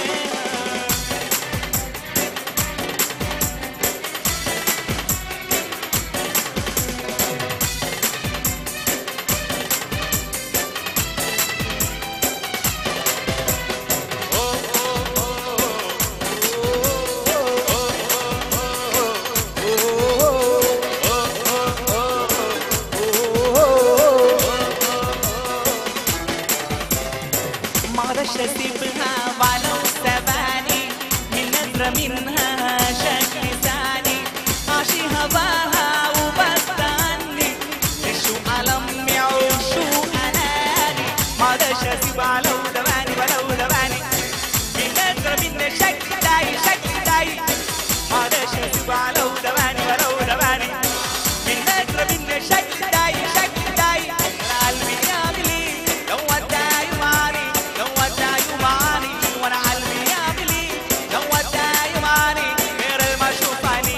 ما اقدرش اسيبها ولو ثواني من نظرة منها شكل ثاني عاشي هواها وبس عني شو ألم شو أناني ما اقدرش اسيبها لو ثواني ولو ثواني من نظرة منها شكل داي شكل داي ما اقدرش اسيبها لو ثواني ولو ثواني من نظرة منها شكل داي شكل داي قلبي يعمل ايه لو ودى يماني لو ودى يماني وانا قلبي يعمل ايه لو ودى يماني غير ما اشوفني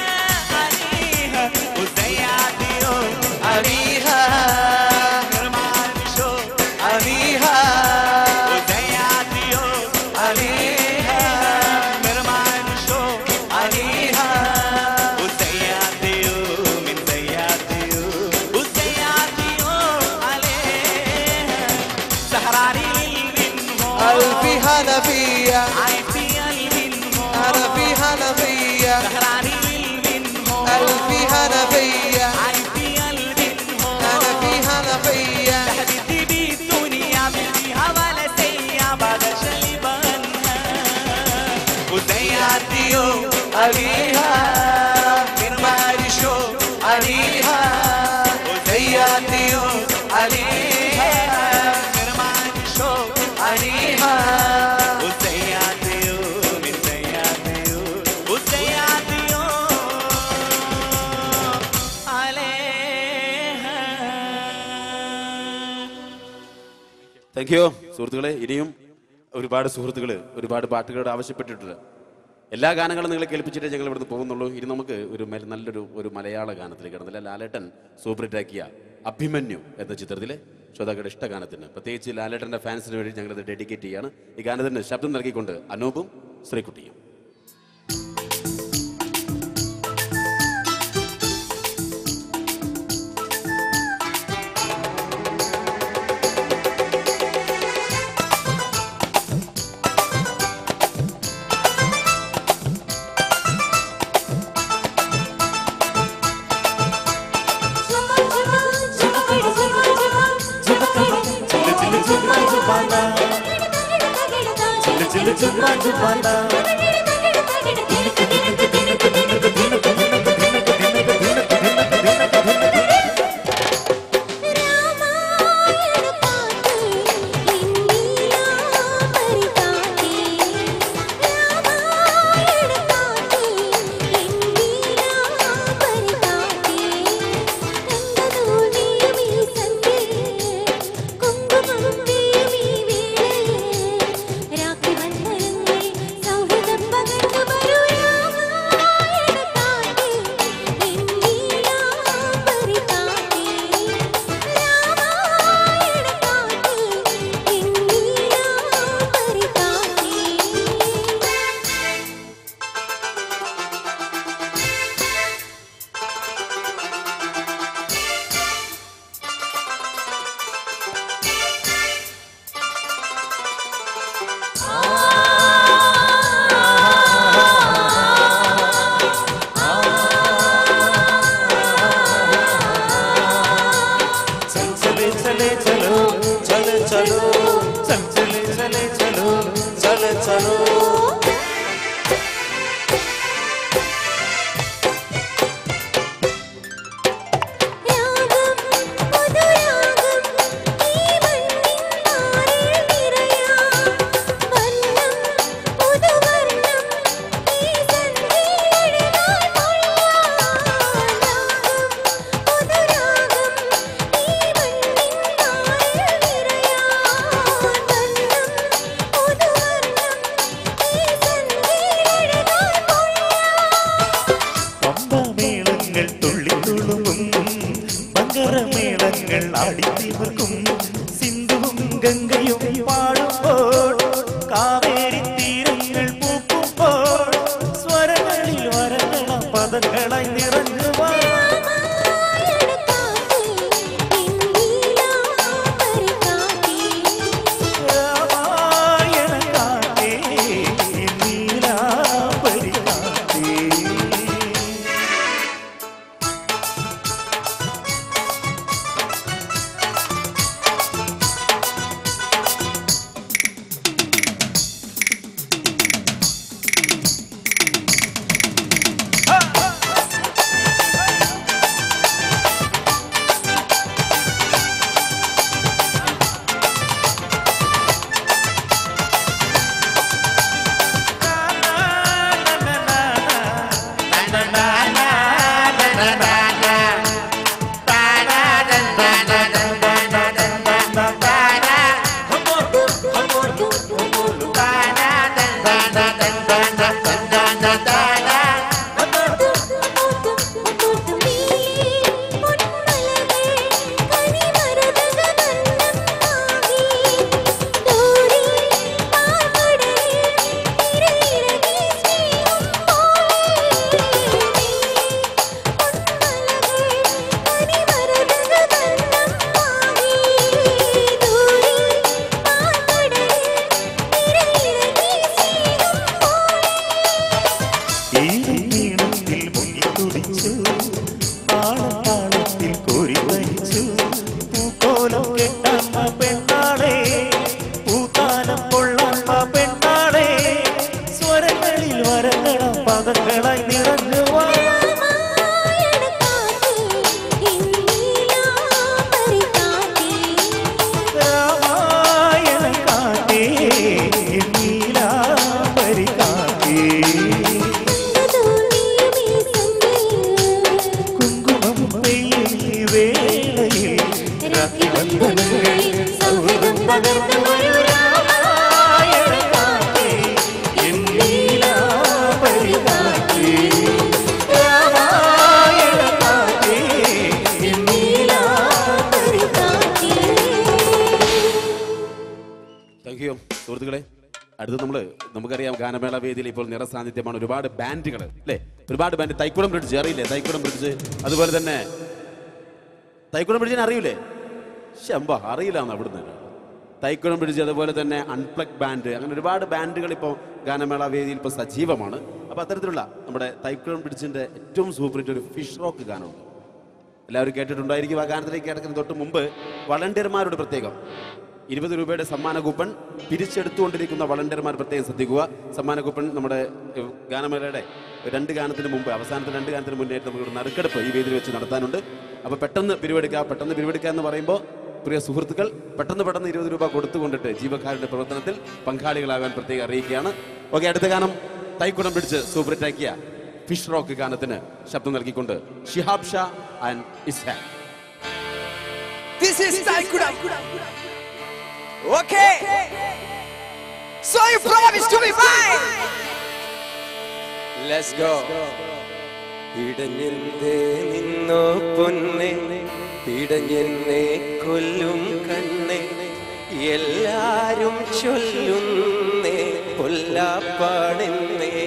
عليها وازاي اعديهم عليها غير ما اشوف عليها وازاي اعديهم عليها غير ما اشوف عليها وازاي اعديهم من زي اعديهم وازاي اعديهم عليها سهراني منهم قلبي هلا فيا عايزي قلبي منهم أنا في هلا فيا سهراني منهم قلبي هلا فيا عايزي قلبي منهم أنا في هلا فيا حبيبتي بالدنيا بديها ولا سيا بقدرش اللي بنها وازاي اعديهم عليها مرمارشو عليها وزياتي عليها كرمان شوق عليها وازاي اعديهم ازاي اعديهم وازاي اعديهم عليها താങ്ക് യു സുഹൃത്തുക്കളെ ഇനിയും ഒരുപാട് സുഹൃത്തുക്കൾ ഒരുപാട് പാട്ടുകളോട് ആവശ്യപ്പെട്ടിട്ടുണ്ട് എല്ലാ ഗാനങ്ങളും നിങ്ങളെ കേൾപ്പിച്ചിട്ടേ ഞങ്ങൾ ഇവിടുന്ന് പോകുന്നുള്ളൂ ഇനി നമുക്ക് ഒരു മല- നല്ലൊരു ഒരു മലയാള ഗാനത്തിലേക്ക് കിടന്നില്ല ലാലേട്ടൻ സൂപ്പർ ഹിറ്റാക്കിയ അഭിമന്യു എന്ന ചിത്രത്തിലെ ശ്രോതാക്കളുടെ ഇഷ്ട ഗാനത്തിന് പ്രത്യേകിച്ച് ലാലേട്ടൻ്റെ ഫാൻസിന് വേണ്ടി ഞങ്ങളിത് ഡെഡിക്കേറ്റ് ചെയ്യാണ് ഈ ഗാനത്തിന് ശബ്ദം നൽകിക്കൊണ്ട് അനൂപും ശ്രീകുട്ടിയും രാമായണ चल चले चले चलो चल चलो चल चले चले चलो चल चलो രാഗം പുതുരാഗം ഈ മണ്ണിൻ മാറിൽ നിറയാം വർണ്ണം പുതുവർണ്ണം ഈ സന്ധ്യയിലെഴുതാൻ പൊഴിയാം രാഗം പുതുരാഗം ഈ മണ്ണിൻ മാറിൽ നിറയാം വർണ്ണം പുതുവർണ്ണം ഈ സന്ധ്യയിലെഴുതാൻ പൊഴിയാം പമ്പമേളങ്ങൾ തുള്ളിത്തുളുമ്പും മകരമേളങ്ങൾ ആടിത്തിവർക്കും സിന്ധുവും ഗംഗയും പാടുമ്പോൾ കാവേരി തീരങ്ങൾ പൂക്കുമ്പോൾ സ്വരങ്ങളിൽ വരങ്ങള പദങ്ങളായി നിറഞ്ഞു വാ. രാമായണ കാട്ടേ നീലാംബരി കാട്ടേ ഈണത്തിൽ മുങ്ങിത്തുടിച്ചു ആളത്താളത്തിൽ കോരി വഹിച്ചു പൂക്കോലം കെട്ടമ്മ പെണ്ണാളെ പൂത്താനം കൊള്ളമ്മ പെണ്ണാളെ സ്വരങ്ങളിൽ വരങ്ങളും പദങ്ങളായി നിറഞ്ഞു വാ രാമായണ കാട്ടേ നീലാംബരി കാട്ടേ കുങ്കുമം പെയ്യും ഈ വേളയിൽ രാത്രിബന്ധനങ്ങളിൽ സൗഹൃദം പകർന്നു വരൂ രാമായണ കാട്ടേ എൻ നീലാംബരി കാട്ടേ രാമായണ കാട്ടേ എൻ നീലാംബരി താങ്ക് യു സുഹൃത്തുക്കളെ അടുത്ത് നമ്മൾ നമുക്കറിയാം ഗാനമേള വേദിയിൽ ഇപ്പോൾ നിറസാന്നിധ്യമാണ് ഒരുപാട് ബാൻഡുകൾ അല്ലേ ഒരുപാട് ബാൻഡ് തൈക്കുളം ബ്രിഡ്ജ് അറിയില്ലേ തൈക്കുളം ബ്രിഡ്ജ് അതുപോലെ തന്നെ തൈക്കുളം ബ്രിഡ്ജിനെ അറിയില്ലേ ശമ്പ അറിയില്ല എന്ന് അവിടുന്ന് തൈക്കുളം ബ്രിഡ്ജ് അതുപോലെ തന്നെ അൺപ്ലഗ് ബാൻഡ് അങ്ങനെ ഒരുപാട് ബാൻഡുകൾ ഇപ്പോൾ ഗാനമേള വേദിയിൽ ഇപ്പോൾ സജീവമാണ് അപ്പോൾ അത്തരത്തിലുള്ള നമ്മുടെ തൈക്കുളം ബ്രിഡ്ജിൻ്റെ ഏറ്റവും സൂപ്പർ ഹിറ്റ് ഒരു ഫിഷ് റോക്ക് ഗാനമുണ്ട് എല്ലാവരും കേട്ടിട്ടുണ്ടായിരിക്കും ആ ഗാനത്തിലേക്ക് കിടക്കുന്ന തൊട്ട് മുമ്പ് വളണ്ടിയർമാരുടെ പ്രത്യേകം ഇരുപത് രൂപയുടെ സമ്മാന കൂപ്പൺ പിരിച്ചെടുത്തുകൊണ്ടിരിക്കുന്ന വളണ്ടിയർമാർ പ്രത്യേകം ശ്രദ്ധിക്കുക സമ്മാന കൂപ്പൺ നമ്മുടെ ഏഹ്, ഗാനമേളയുടെ രണ്ട് ഗാനത്തിന് മുമ്പ് അവസാനത്തെ രണ്ട് ഗാനത്തിന് മുന്നേറ്റ് നമുക്ക് നറുക്കെടുപ്പ് ഈ വേദിയിൽ വെച്ച് നടത്താനുണ്ട് അപ്പോൾ പെട്ടെന്ന് പിരിവെടുക്കുക പെട്ടെന്ന് പിരിവെടുക്കുക എന്ന് പറയുമ്പോൾ പ്രിയ സുഹൃത്തുക്കൾ പെട്ടെന്ന് പെട്ടെന്ന് ഇരുപത് രൂപ കൊടുത്തുകൊണ്ടിട്ട് ജീവക്കാരുടെ പ്രവർത്തനത്തിൽ പങ്കാളികളാകാൻ പ്രത്യേകം അറിയിക്കുകയാണ് ഓക്കെ അടുത്ത ഗാനം തൈക്കുടം പിടിച്ച് സൂപ്പർ ഹിറ്റാക്കിയ ഫിഷ് റോക്ക് ഗാനത്തിന് ശബ്ദം നൽകിക്കൊണ്ട് Shihab Sha and Ishan This is Taikura. Okay. So you promise to be mine. Let's go. ഇടഞ്ഞെന്തേ നിന്നോ പൊന്നെ പിടഞ്ഞെന്നെ കൊല്ലും കണ്ണെ എല്ലാരും ചൊല്ലുന്നേ പൊല്ലാപ്പാണെന്നേ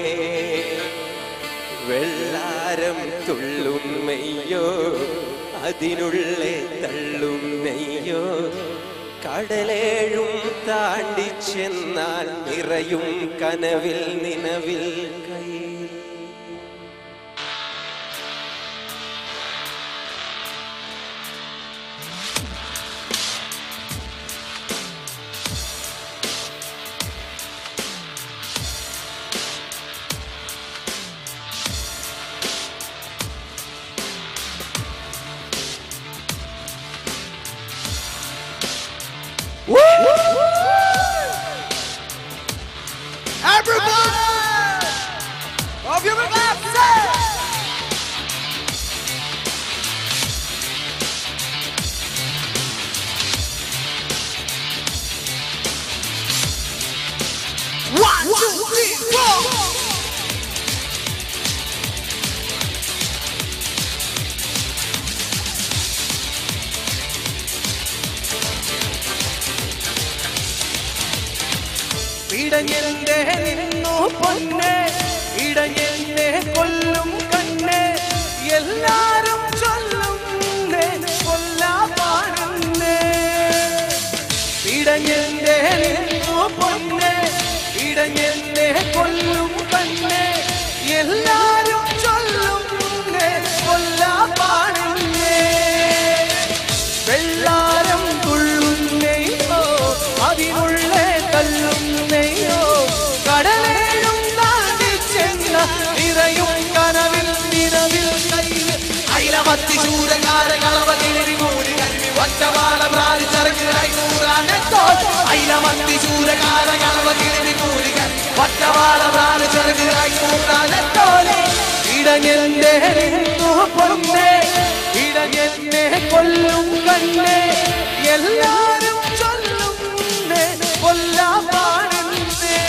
വെള്ളാരം തുള്ളും മെയ്യോ അതിനുള്ളേ തള്ളും നെയ്യോ കടലേഴും താണ്ടി ചെന്നാൽ നിറയും കനവിൽ നിലവിൽ കൈ Everybody! Of your clap, say! One, two, three, four! ഇടഞ്ഞെന്റെ നിന്നു പൊന്നെ ഇടഞ്ഞെന്നെ കൊല്ലും കണ്ണെ എല്ലാരും ചൊല്ലും കൊല്ലാ പാടുന്നേ ഇടഞ്ഞെന്റെ നിന്നു പൊന്നെ ഇടഞ്ഞെന്നെ കൊല്ലും കണ്ണെ എല്ലാരും ചൊല്ലും കൊല്ലാ പാടുന്നേ വെള്ളാരം തുള്ളുന്നേയോ അതിനുള്ള തള്ളുന്നേയോ കടലേഴും താണ്ടി ചെന്ന നിറയും കനവിൽ നിറവിൽ അയിലമത്തി ശൂരകാര കളവ കിഴി മൂടി കരുവി ഒറ്റവാള പ്രാരിച്ചറങ്ങായി നൂറാനെത്തോൾ അയിലമത്തി ശൂരകാര കളവ കിഴി മൂടി കരുവി ഒറ്റവാള പ്രാരിച്ചറങ്ങായി നൂറാനെത്തോലെ ഇടഞ്ഞെന്റെ നിന്നു പൊന്നേ ഇടഞ്ഞെന്നെ കൊല്ലും കണ്ണേ എല്ലാരും ചൊല്ലും കൊല്ലാ പാടുന്നേ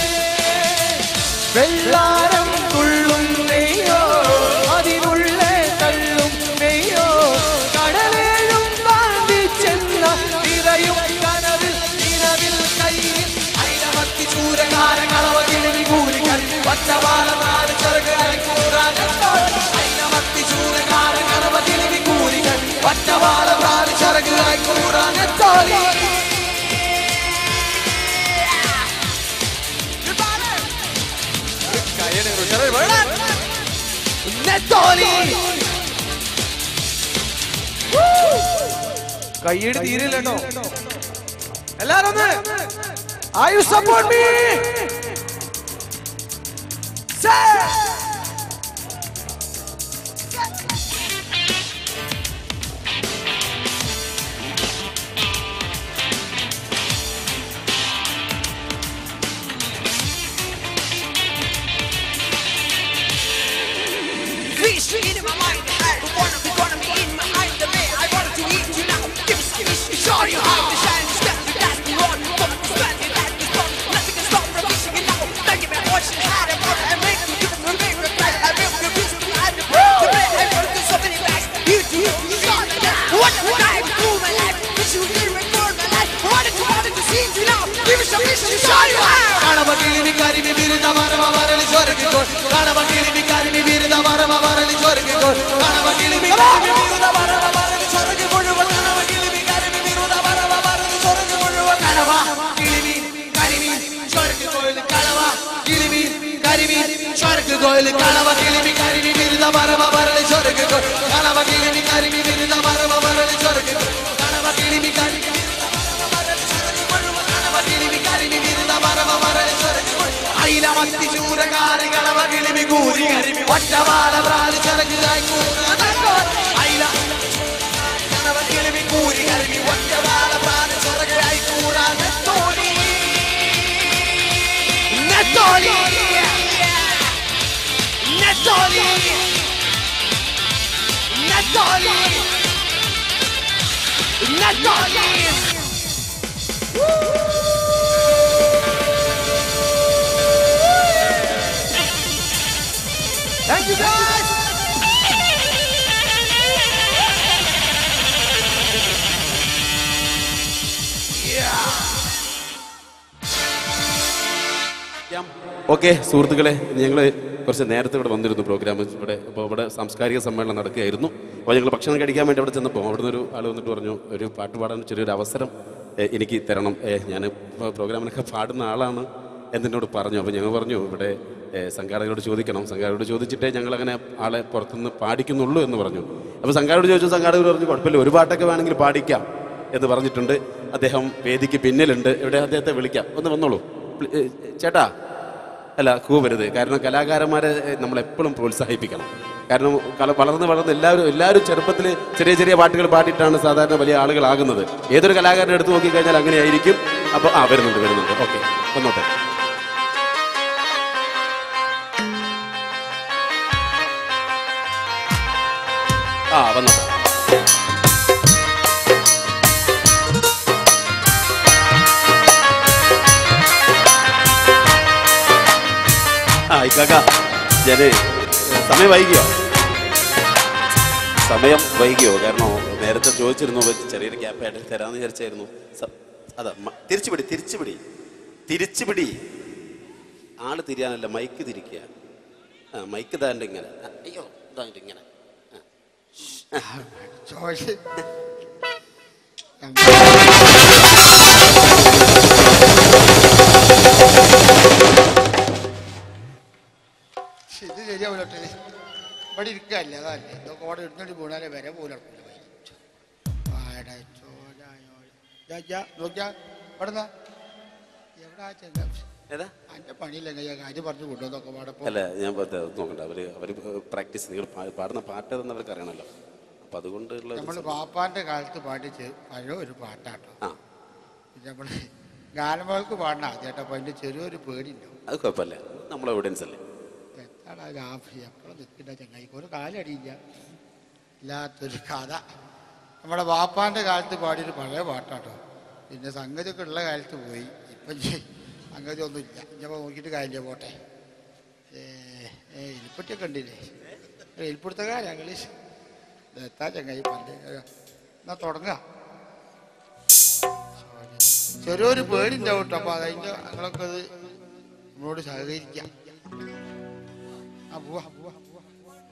വെള്ളാരം തുള്ളുന്നേയോ അതിനുള്ള തള്ളും നെയ്യോ കടലേഴും താണ്ടി ചെന്ന നിറയും കനവിൽ നിറവിൽ കയ്യിൽ അയിലമത്തി ചൂരകാര കളവ കിഴി കൂലി കല്ല് ഒറ്റവാള നാല് ചെറുകാരി കൂറാനെത്തോൾ അയിലമത്തി ചൂരകാര കളവ കിഴി കൂലി കല്ല് ഒറ്റവാള നാല് ചെറുകാരി കൂറാനെത്തോളി നെത്തോളി കൈയ്യടി തീരില്ല കേട്ടോ എല്ലാരും ഒന്ന് are you support me Fish in my mind, I wanna be, wanna be in my eyes, the way I wanted to eat you now. Give me, give me, show you how to shine. Step to that, the road, come to stand in that, the spot. Nothing can stop from reaching it now. Thank you very much, I had a brother, I make you give me a big reply. I will be peace, I will be the way I want to do so many bags. You do, you saw that. What a time through my life, wish you did record my life. Wanted to, wanted to see you now. Give me some mission, show you how. കടവ കിളിമി കരിമി ബിരുദ മരമ വരളി ചൊരുക്കിക്കോൾ കടവ കിളിമി കരിമി ബിരുദ മരമ വരളി ചൊരുക്കിക്കോൾ കടവ കിളിമി കരിമി ബിരുദ മരമ വരളി ചൊരുക്കി മുഴുവൻ കടവ കിളിമി കരിമി ബിരുദ മരമ വരളി ചൊരുക്കി മുഴുവൻ കടവ കിളിമി കരിമി ചൊരുക്കിക്കോൾ കടവ കിളിമി കരിമി ചൊരുക്കിക്കോൾ കടവ കിളിമി കരിമി ബിരുദ മരമ വരളി ചൊരുക്കിക്കോൾ കടവ കിളിമി കരിമി ബിരുദ മരമ വരളി ചൊരുക്കിക്കോൾ കടവ കിളിമി കരിമി അയിലമത്തി ചൂരകാരി കളവ കിളിമി കൂരി കരിമി ഒറ്റവാള പ്രാതി ചെറുകായി അയില കളവ കിളിമി കൂരി കരിമി ഒറ്റവാള പ്രാതി ചെറുകായി കൂറാൻ നെത്തോലി നെത്തോലി നെത്തോലി നെത്തോലി നെത്തോലി Thank you guys. ഓക്കെ സുഹൃത്തുക്കളെ ഞങ്ങൾ കുറച്ച് നേരത്തെ ഇവിടെ വന്നിരുന്നു പ്രോഗ്രാം ഇവിടെ അപ്പോൾ ഇവിടെ സാംസ്കാരിക സമ്മേളനം നടക്കുകയായിരുന്നു അപ്പോൾ ഞങ്ങൾ ഭക്ഷണം കഴിക്കാൻ വേണ്ടി അവിടെ ചെന്നപ്പോൾ അവിടെ നിന്ന് ഒരു ആൾ വന്നിട്ട് പറഞ്ഞു ഒരു പാട്ട് പാടാൻ ചെറിയൊരു അവസരം ഏ, എനിക്ക് തരണം ഏ, ഞാൻ പ്രോഗ്രാമിനൊക്കെ പാടുന്ന ആളാണ് എന്നോട് പറഞ്ഞു അപ്പോൾ ഞങ്ങൾ പറഞ്ഞു ഇവിടെ ഏ, സംഘാടകരോട് ചോദിക്കണം സംഘാടകരോട് ചോദിച്ചിട്ടേ ഞങ്ങൾ അങ്ങനെ ആളെ പുറത്തുനിന്ന് പാടിക്കുന്നുള്ളൂ എന്ന് പറഞ്ഞു അപ്പോൾ സംഘാടകരോട് ചോദിച്ചു സംഘാടകർ പറഞ്ഞു കുഴപ്പമില്ല ഒരു പാട്ടൊക്കെ വേണമെങ്കിൽ പാടിക്കാം എന്ന് പറഞ്ഞിട്ടുണ്ട് അദ്ദേഹം വേദിക്ക് പിന്നിലുണ്ട് ഇവിടെ അദ്ദേഹത്തെ വിളിക്കാം ഒന്ന് വന്നോളൂ പ്ലീ- ഏ, ചേട്ടാ അല്ല കൂവരുത് കാരണം കലാകാരന്മാരെ നമ്മൾ എപ്പോഴും പ്രോത്സാഹിപ്പിക്കണം കാരണം കള- വളർന്ന് വളർന്ന് എല്ലാവരും എല്ലാവരും ചെറുപ്പത്തിൽ ചെറിയ ചെറിയ പാട്ടുകൾ പാടിയിട്ടാണ് സാധാരണ വലിയ ആളുകളാകുന്നത് ഏതൊരു കലാകാരനെ എടുത്തു നോക്കിക്കഴിഞ്ഞാൽ അങ്ങനെയായിരിക്കും അപ്പോൾ ആ വരുന്നുണ്ട് വരുന്നുണ്ട് ഓക്കെ വന്നോട്ടെ ആ വന്നോട്ടെ ആ ഇക്കാക്ക ഞാന് സമയം വൈകിയോ സമയം വൈകിയോ കാരണം നേരത്തെ ചോദിച്ചിരുന്നു ഒരു ചെറിയൊരു ഗ്യാപ്പ് ആയിട്ട് തരാമെന്ന് വിചാരിച്ചായിരുന്നു സ- അതാ മ- തിരിച്ചുപിടി തിരിച്ചുപിടി തിരിച്ചുപിടി ആള് തിരിയാനല്ല മൈക്ക് തിരിക്കുക ആ മൈക്ക് താണ്ട് ഇങ്ങനെ ആ, അയ്യോ ഇതാണ്ട് ഇങ്ങനെ ചോദിച്ച് ഇത് ശരിയാവില്ലട്ടെ ഇവിടെ ഇരിക്കല്ലേ അതല്ലേ ഇതൊക്കെ അവിടെ ഇരുന്നോട്ട് വീണാലേ വരെ പോലെ നോക്കിയാ ഇവിടെ എവിടെ ഏതാ അതിന്റെ പണിയില്ലെങ്കിൽ കാര്യം പറഞ്ഞു കൊണ്ടുവന്നൊക്കെ പാടെ പോ. അല്ല ഞാൻ വെറുതെ നോക്കണ്ട അവര് അവര് പ്രാക്ടീസ് നിങ്ങൾ പാ- പാടുന്ന പാട്ട് ഏതെന്ന് അവർക്ക് അറിയണമല്ലോ അപ്പൊ അതുകൊണ്ടുള്ള ഒരു നമ്മൾ സം- പാപ്പാന്റെ കാലത്ത് പാടിച്ച് പഴയ ഒരു പാട്ടാട്ടോ ആ നമ്മൾ ഗാനമേൾക്ക് പാടണം ആദ്യമായിട്ട് അപ്പൊ അതിന്റെ ചെറിയൊരു പേടിയുണ്ടാവും അത് കുഴപ്പമില്ല നമ്മളെ എവിഡൻസ് അല്ലേ എത്താണ് ലാഭം എപ്പോഴും നിൽക്കുന്ന ചങ്ങായിക്ക് ഒരു കാലടിയില്ല ഇല്ലാത്തൊരു കഥ നമ്മുടെ വാപ്പാന്റെ കാലത്ത് പാടിയൊരു പഴയ പാട്ടാട്ടോ പിന്നെ സംഗതിയൊക്കെ ഉള്ള കാലത്ത് പോയി ഇപ്പം ഇനി സംഗതി ഒന്നുമില്ല ഇനിയപ്പോൾ നോക്കിയിട്ട് കാര്യമില്ല പോട്ടെ ഏ ഏ എലിപ്പട്ടിയൊക്കെ ഉണ്ടില്ലേ എലിപ്പിടുത്തക്കാരാ ഞങ്ങൾ എത്താ ചങ്ങായി പണ്ട് എന്നാ തുടങ്ങാ ചെറിയൊരു പേടിണ്ടാവും കേട്ടോ അപ്പൊ അതിന്റെ ഞങ്ങളൊക്കെ അത് നമ്മളോട് സഹകരിക്കാം ആ പോവാ പോവാ പോവാ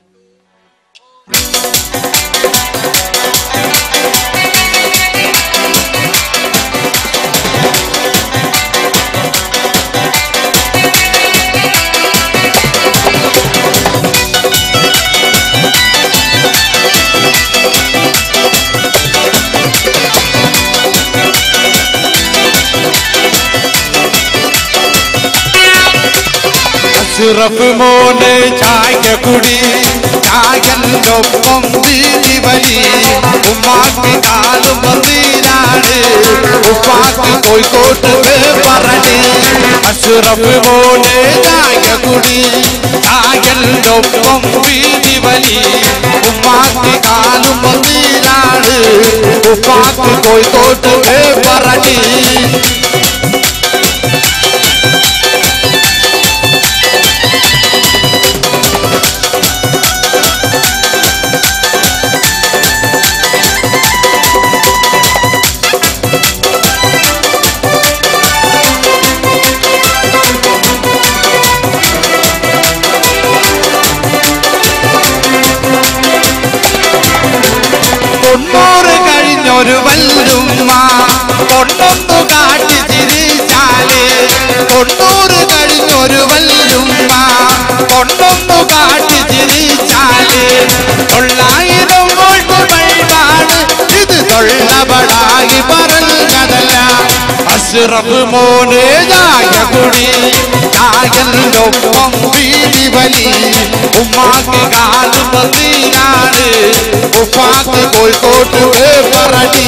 അസുറഫ് മോനെ ചായ കുടി ചായന്റെ ഒപ്പം വീതി വലി ഉമ്മാക്ക് കാലും മന്ദിരാണ് ഉപ്പാക്ക് കോഴിക്കോട്ട് പറഞ്ഞ് അസുറഫ് മോനെ ചായ കുടി ചായന്റെ ഒപ്പം വീതി വലി ഉമ്മാക്ക് കാലും മന്ദിരാണ് ഉപ്പാക്ക് കോഴിക്കോട്ട് പറഞ്ഞ് തൊണ്ണൂറ് കഴിഞ്ഞൊരു വല്ലുമ്മ കൊണ്ടൊന്നു കാട്ടി ചിരിച്ചാല് തൊണ്ണൂറ് കഴിഞ്ഞൊരു വല്ലുമ്മ കൊണ്ടൊന്നു കാട്ടി ചിരിച്ചാല് തൊള്ളായിരം വോൾട്ട് ബൾബാണ് ഇത് തൊള്ളപടായി പറഞ്ഞതല്ല അഷ്റഫ് മോനെ ചായ കുടി ചായന്റെ ഒപ്പം വീതി വലി ഉമ്മാക്ക് കാല് മന്ദിരാണ് ഉപ്പാക്ക് കോഴിക്കോട്ട് പറടി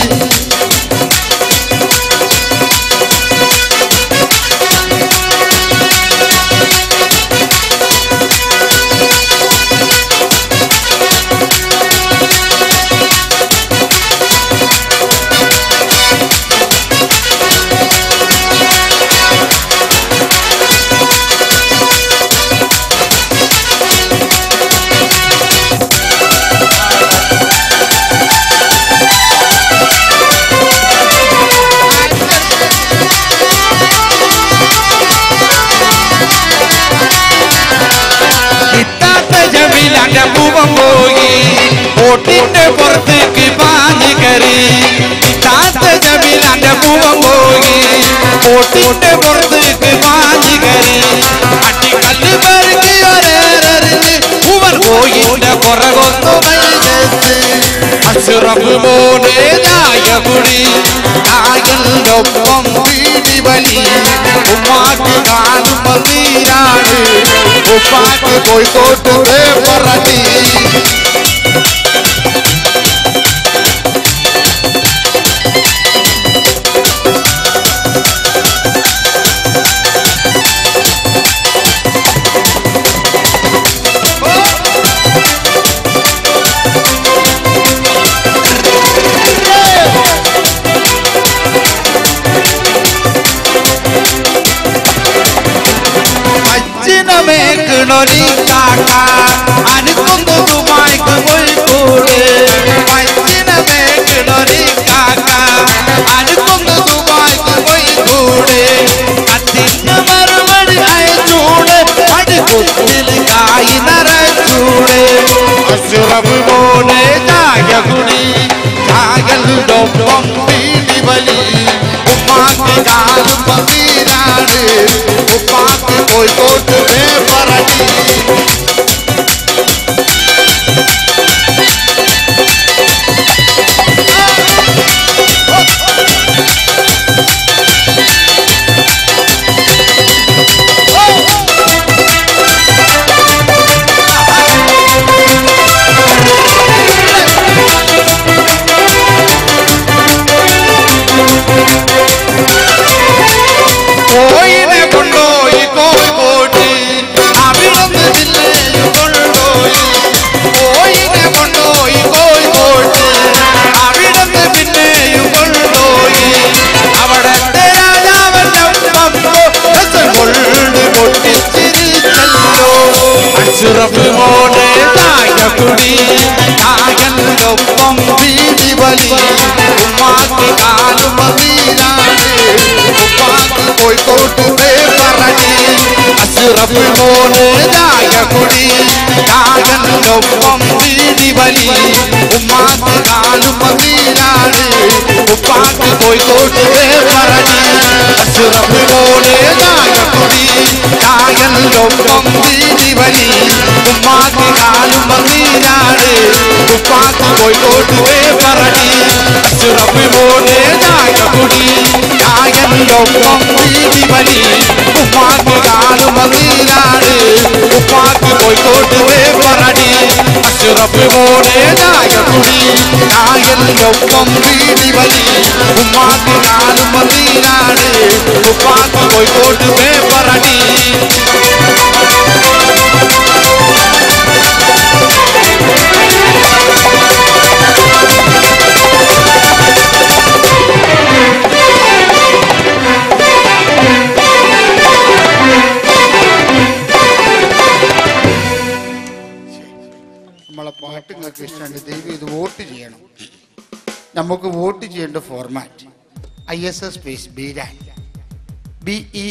കിട്ടാത്ത ജമീലാന്റെ പൂവം പോയി ഓട്ടിന്റെ പുറത്തേക്ക് പാഞ്ഞു കയറി കിട്ടാത്ത ജമീലാന്റെ പൂവം പോയി ഓട്ടിന്റെ പുറത്തേക്ക് പാഞ്ഞു കയറി അട്ടിക്കല്ല് പെരുക്കി ഒരേറെറിഞ്ഞ് പൂവൻ പോയിന്റെ പുറകൊന്നു അസുറ അസുറബ് മോനെ നായകുടി നായലിനൊപ്പം വീടി വലി ഉമ്മാക്ക് കാണുമ്പോ നീരാണ് ഉപ്പാക്ക് കോഴിക്കോട്ട് പേപ്പറടി അച്ഛനമേക്കണൊരി കാക്ക അനുക്കൊന്നു ദുബായ്ക്ക് കോഴിക്കോട് അച്ഛനമേക്കണൊരി കാക്ക അനുക്കൊന്നു ദുബായ്ക്ക് കോഴിക്കോട് കത്തിന് മറുപടി അയച്ചൂട് അടികുത്തിൽ കായി നിറച്ചൂട് അസുറബ് പോലെ ചായകുടി ചായലിനൊപ്പം വീടി വലി ഉമ്മാക്ക് കാണുമ്പോ നീരാണ് ഉപ്പാക്ക് കോഴിക്കോട്ട് പേപ്പറടി കോയിനെ കൊണ്ടോയി കോഴിക്കോട്ട് അവിടുന്ന് ജില്ലയിൽ കൊണ്ടോയി കോയിനെ കൊണ്ടോയി കോഴിക്കോട്ട് അവിടുന്ന് പിന്നെയും കൊണ്ടോയി അവിടത്തെ രാജാവന്റെ രസം കൊണ്ട് പൊട്ടിച്ചിരിച്ചല്ലോ അച്ചുറപ്പ് മോനെ നായകുടി നായനൊപ്പം വീതി വലി ഉമ്മാക്ക് കാലും നീരാണ് ഉപ്പാക്ക് കോഴിക്കോട്ട് പേപ്പറടി അസുറപ്പ് മോനെ നായകുടി നായനൊപ്പം വീതി വലി ഉമ്മാക്ക് കാലും നീരാണ് ഉപ്പാക്ക് കോഴിക്കോട്ട് പേപ്പറടി അസുറപ്പ് മോനെ നായകുടി നായനൊപ്പം വീതി വലി ഉമ്മാക്ക് കാലും നീരാണ് ഉപ്പാക്ക് കോഴിക്കോട്ട് പേപ്പറടി അസുറപ്പ് മോനെ നായകുടി നായനൊപ്പം വീതി വലി ഉമ്മാക്ക് കാലും നീരാണ് ഉപ്പാക്ക് കോഴിക്കോട്ട് പേപ്പറടി അസുറപ്പ് മോനെ നായകുടി നായനൊപ്പം വീതി വലി ഉമ്മാക്ക് കാലും നീരാണ് ഉപ്പാക്ക് കോഴിക്കോട്ട് പേപ്പറടി നമ്മളെ പാട്ട് നിങ്ങൾക്ക് ഇഷ്ടമുണ്ട് ദൈവം ഇത് വോട്ട് ചെയ്യണം നമുക്ക് വോട്ട് ചെയ്യേണ്ട format I S S space B B E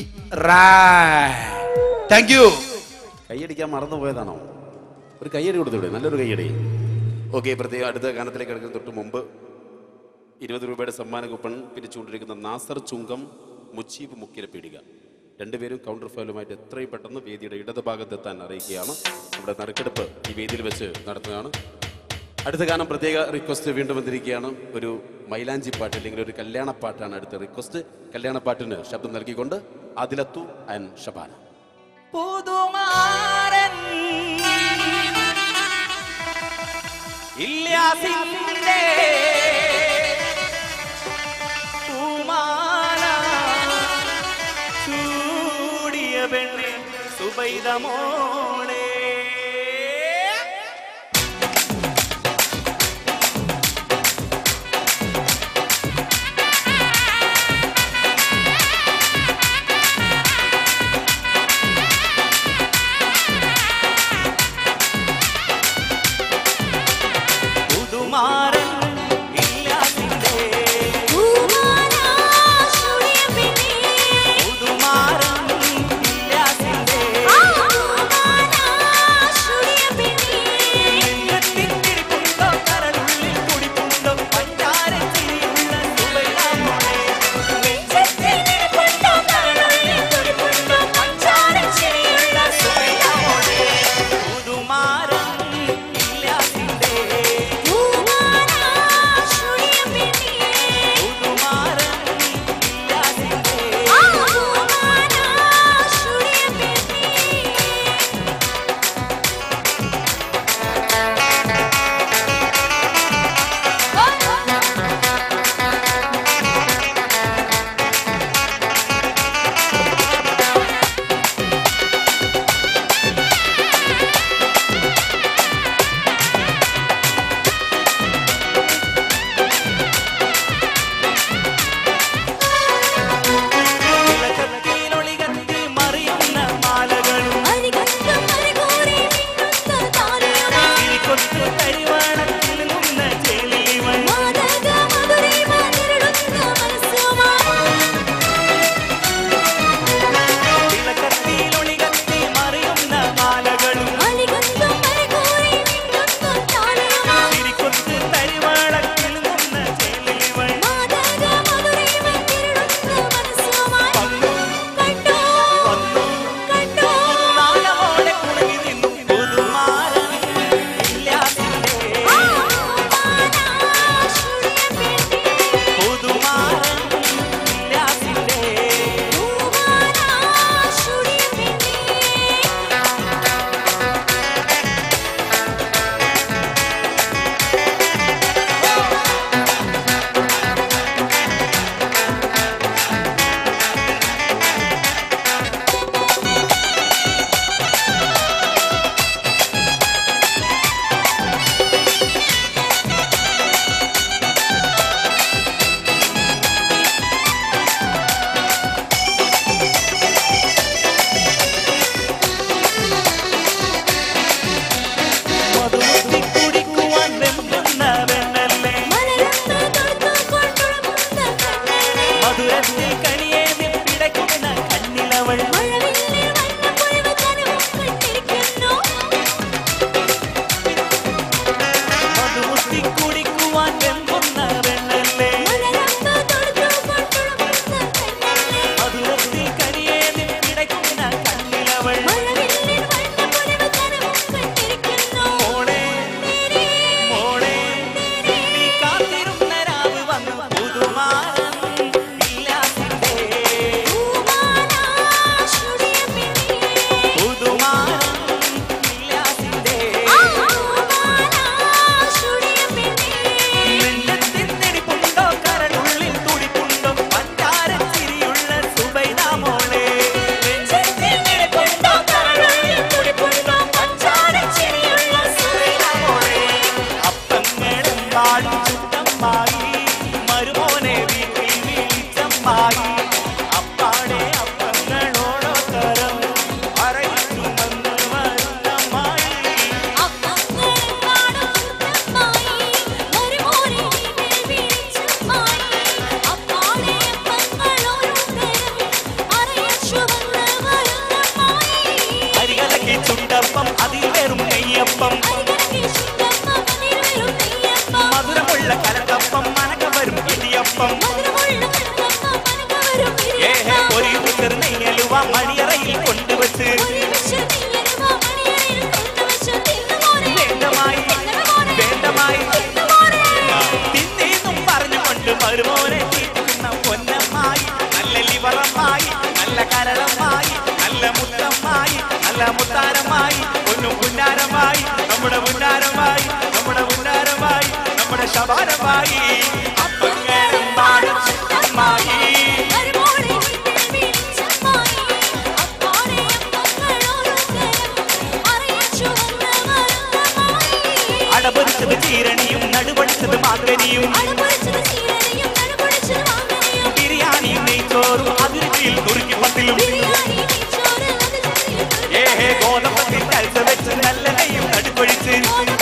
thank you കൈയടിക്കാൻ മറന്നു പോയതാണോ ഒരു കൈയടി കൊടുത്തൂടെ നല്ലൊരു കൈയടി ഓക്കെ പ്രത്യേകം അടുത്ത ഗാനത്തിലേക്ക് കിടക്കുന്ന തൊട്ട് മുമ്പ് ഇരുപത് രൂപയുടെ സമ്മാന കൂപ്പൺ പിരിച്ചുകൊണ്ടിരിക്കുന്ന നാസർ ചുങ്കം മുച്ചീബ് മുക്കിലെ പീടിക രണ്ടുപേരും കൗണ്ടർ ഫയലുമായിട്ട് എത്രയും പെട്ടെന്ന് വേദിയുടെ ഇടതുഭാഗത്തെത്താൻ അറിയിക്കുകയാണ് നമ്മുടെ നറുക്കെടുപ്പ് ഈ വേദിയിൽ വെച്ച് നടത്തുകയാണ് അടുത്ത ഗാനം പ്രത്യേക റിക്വസ്റ്റ് വീണ്ടും വന്നിരിക്കുകയാണ് ഒരു മൈലാഞ്ചി പാട്ട് അല്ലെങ്കിൽ ഒരു കല്യാണപ്പാട്ടാണ് അടുത്ത റിക്വസ്റ്റ് കല്യാണപ്പാട്ടിന് ശബ്ദം നൽകിക്കൊണ്ട് ആദിലത്തു ആൻഡ് ഷബാന പുതുമാരൻ ഇല്യാസിന്റെ പൂമാല ചൂടിയ പെണ്ണെ സുബൈദമോളെ പുതുമാരൻ ഇല്യാസിന്റെ പൂമാനാ ചൂടിയ പെണ്ണേ പുതുമാരൻ ഇല്യാസിന്റെ ആ പൂമാനാ അമ്മായി മരുമോനെ വീട്ടിൽ വിളിച്ചമ്മായി അപ്പാടെ അപ്പങ്ങളോടോ തരം അറിയിക്കുമെന്ന് വരുന്നമ്മായി അരികലക്കി ചുണ്ടപ്പം അതിൽ വെറും നെയ്യപ്പം മധുരമുള്ള കലക്കപ്പം മനക വരും ഇടിയപ്പം ഏഹേ ഒരു യൂസർ നെയ്യലുവ മണിയറയിൽ കൊണ്ടുവച്ച് വേണ്ടമായി വേണ്ടമായി തിന്നേന്നും പറഞ്ഞുകൊണ്ട് മരുമോനെ തീറ്റുന്ന പൊന്നമ്മായി നല്ല ലിവറമ്മായി നല്ല കരളമ്മായി നല്ല മുത്തമ്മായി നല്ല മുത്താരമായി ഒന്നും പുന്നാരമായി നമ്മുടെ പുന്നാരമായി നമ്മുടെ പുന്നാരമായി നമ്മുടെ ശബാരമായി അപ്പങ്ങളും പാടും അമ്മായി അടപൊരിച്ചത് ചീരണിയും നടുപടിച്ചത് മാതനിയും ബിരിയാണിയും നെയ്ച്ചോറും അതിരുചിയിൽ നുറുക്കി പത്തിലും ഏഹേ ഗോതമ്പത്തിൽ കൽസ വെച്ച് നല്ല നെയ്യും നടുപൊഴിച്ച്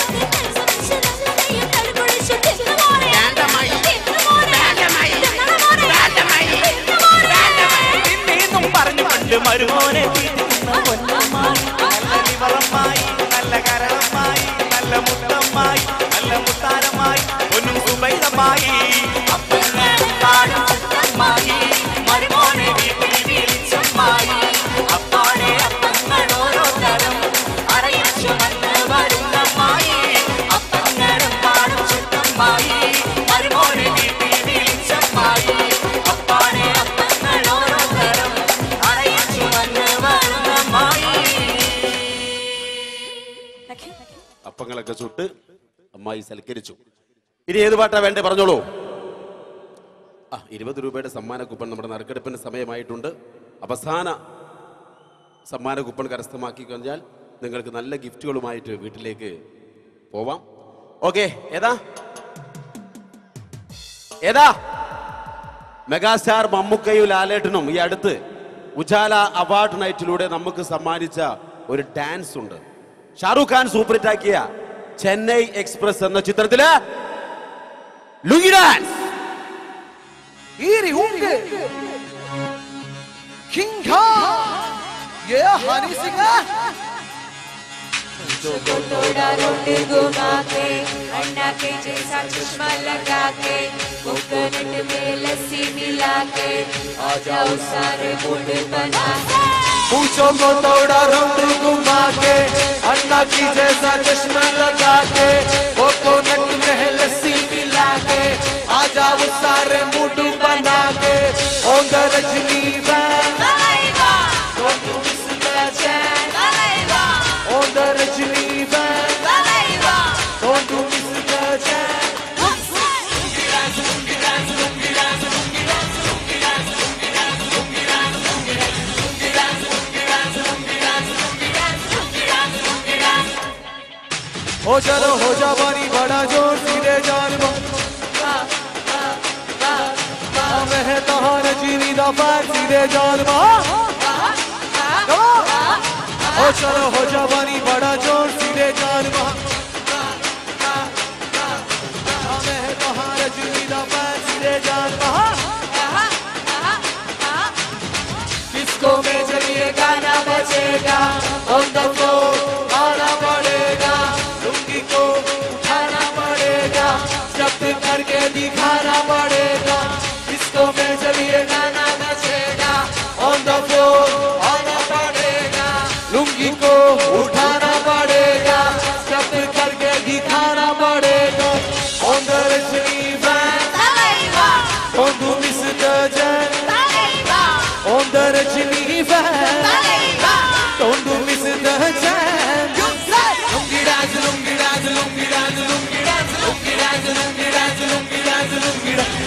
നിന്നേന്നും പറഞ്ഞുകൊണ്ട് മരുമോനെ തീറ്റുന്ന പൊന്നമ്മായി നല്ല ലിവറമ്മായി നല്ല കരളമ്മായി നല്ല മുത്തമ്മായി നല്ല മുത്താരമായി ഒന്നും സുബൈതമായി അപ്പങ്ങളും പാടും ചിത്രമായി മരുമോനെ വീട്ടിൽ വിളിച്ചമ്മായി അപ്പാടെ അപ്പങ്ങൾ ഓരോ തരം അറിയിച്ചു വന്ന് വരുന്നമ്മായി അപ്പങ്ങളും പാടും ചിത്രമായി മരുമോനെ വീട്ടിൽ വിളിച്ചമ്മായി അപ്പാടെ അപ്പങ്ങൾ ഓരോ തരം അറിയിച്ചു വന്ന് വരുന്നമ്മായി അപ്പങ്ങളൊക്കെ ചുട്ട് അമ്മായി സൽക്കരിച്ചു ഇനി ഏത് പാട്ടാ വേണ്ടേ പറഞ്ഞോളൂ ആ ഇരുപത് രൂപയുടെ സമ്മാന കൂപ്പൺ നമ്മുടെ നറുക്കെടുപ്പിന് സമയമായിട്ടുണ്ട് അവസാന സമ്മാന കൂപ്പൺ കരസ്ഥമാക്കി കഴിഞ്ഞാൽ നിങ്ങൾക്ക് നല്ല ഗിഫ്റ്റുകളുമായിട്ട് വീട്ടിലേക്ക് പോവാം ഓക്കെ ഏതാ ഏതാ മെഗാസ്റ്റാർ മമ്മൂക്കയും ലാലേട്ടനും ഈ അടുത്ത് ഉജാല അവാർഡ് നൈറ്റിലൂടെ നമുക്ക് സമ്മാനിച്ച ഒരു ഡാൻസ് ഉണ്ട് ഷാറൂഖ് ഖാൻ സൂപ്പർ ഹിറ്റ് ആക്കിയ ചെന്നൈ എക്സ്പ്രസ് എന്ന ചിത്രത്തില് lungi dance Iri unge. King Khan. Yeah, Honey Singer. थोड़ा रोड घुमा के अन्ना के जैसा चश्मा लगा के कोकोनट में लस्सी मिला के आ जाओ सारे मूड बना पूछो को थोड़ा राउंड घुमा के अन्ना की जैसा चश्मा लगा के कोकोनट में लस्सी मिला के आ जाओ सारे मूड बना के on the Rajni van don't you miss the chance on the rajni van don't you miss the chance हो चलो हो जा बारी बड़ा जोर सीधे जान मैं है तहार जीनी दा पैर सीधे जान हो चलो हो जा बारी बड़ा जोर सीधे जान मैं है तहार जीनी दा पैर सीधे जान डिस्को में जब ये गाना बजेगा ऑन द फ्लोर आना पड़ेगा लुंगी को उठाना पड़ेगा जब्त करके दिखाना पड़ेगा डिस्को में जब ये गाना बजेगा ऑन द फ्लोर आना पड़ेगा लुंगी को उठाना पड़ेगा जब्त करके दिखाना पड़ेगा on the Rajni fan Don't do miss the jet on the Rajini van. Don't do miss the jam. Lungi dance, lungi dance, lungi dance, lungi dance, lungi dance, lungi dance, lungi dance, lungi dance.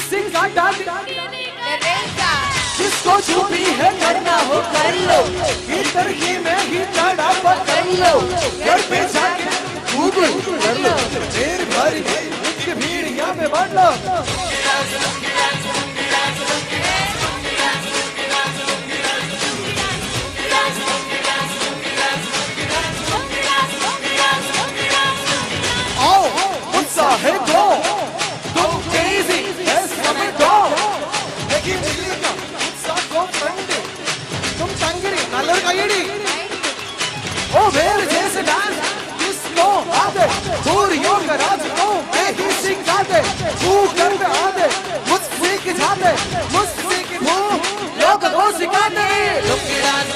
किसी का डांट Teresa. जिसको जो भी है करना हो कर लो इधर ही में ही चढ़ा कर लो घर पे जाके कूद कर लो फिर भर के उसकी भीड़ यहाँ पे बांट लो आओ उत्साह है गो तुम crazy yes हमें गो लेकिन ചില്ലിക്ക उत्साह गो friend तुम ചങ്കിടി നല്ലൊരു കയ്യടി ओ വേറെ जैसे डांस किसको आते दूरियों का राज को मैं ही सिखाते तू कर पे आते मुझसे सीख जाते मुझसे सीख वो लोग को सिखाते लुंगी डांस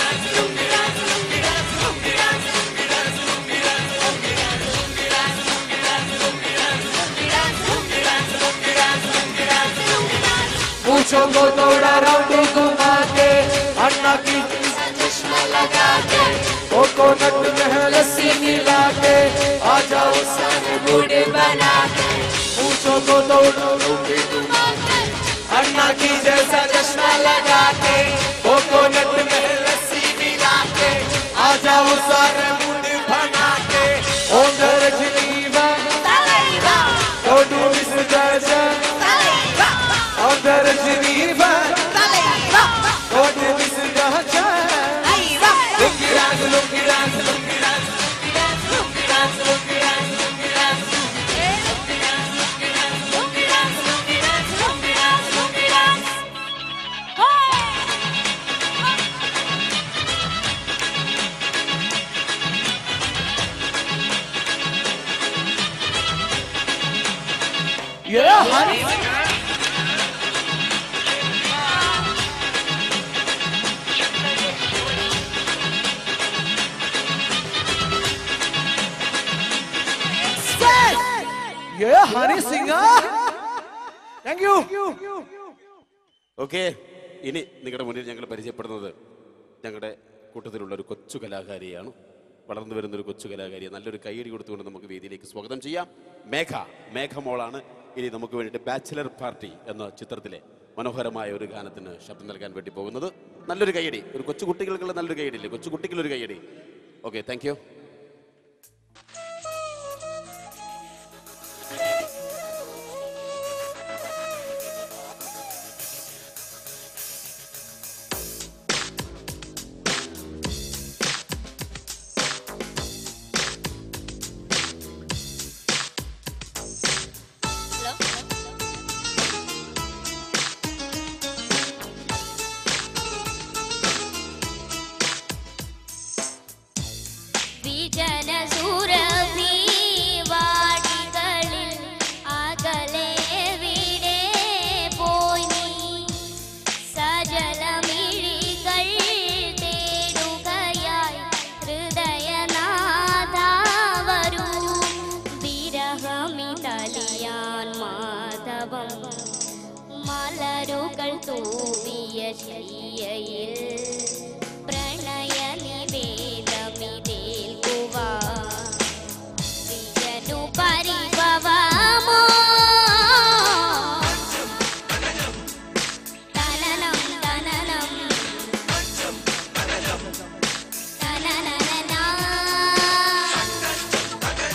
पूछो को तोड़ा राउंड घुमा के अन्ना की चश्मा लगा के कोकोनट में है लस्सी मिला के आ जाओ सारे बूढ़े बना के पूछो को तोड़ा अन्ना की जैसा चश्मा लगा के कोकोनट में है लस्सी मिला के आ जाओ सारे मूड बना के ओंगर जीवा Talaiva. go to Mr. Jaja Talaiva. ओंगर जीवा Talaiva. go to Mr. Jaja Aiva. Lungi dance, lungi dance, lungi dance, Lungi dance, lungi dance, lungi dance. Eh, lungi dance, lungi dance, lungi dance, lungi dance, lungi dance, lungi dance. Hey! yeah honey yeah honey singer thank you okay ഇനി നിങ്ങളുടെ മുന്നിൽ ഞങ്ങൾ പരിചയപ്പെടുന്നത് ഞങ്ങളുടെ കൂട്ടത്തിലുള്ള ഒരു കൊച്ചു കലാകാരിയാണ് വളർന്നു വരുന്ന ഒരു കൊച്ചു കലാകാരിയെ നല്ലൊരു കൈയടി കൊടുത്തുകൊണ്ട് നമുക്ക് വേദിയിലേക്ക് സ്വാഗതം ചെയ്യാം മേഘ മേഘ മോളാണ് ഇനി നമുക്ക് വേണ്ടിയിട്ട് ബാച്ചിലർ പാർട്ടി എന്ന ചിത്രത്തിലെ മനോഹരമായ ഒരു ഗാനത്തിന് ശബ്ദം നൽകാൻ വേണ്ടി പോകുന്നത് നല്ലൊരു കൈയടി ഒരു കൊച്ചു കുട്ടികൾക്കുള്ള നല്ലൊരു കൈയടി ഇല്ലേ കൊച്ചു കുട്ടികളൊരു കൈയടി ഓക്കെ താങ്ക് യു വിജനസുരഭി വാടികളിൽ അകലെ എവിടെ പോയി നീ സജലമിഴികൾ തേടുകയായി ഹൃദയനാഥ വരൂ വിരഹമിതലിയാൻ മാധവം മലരുകൾ തൂവിയ ശയ്യയിൽ പ്രണയ നിവേദമിതേൽക്കുവാ പ്രിയനു പരിഭവമോ തനനം തനനം തനനനനാ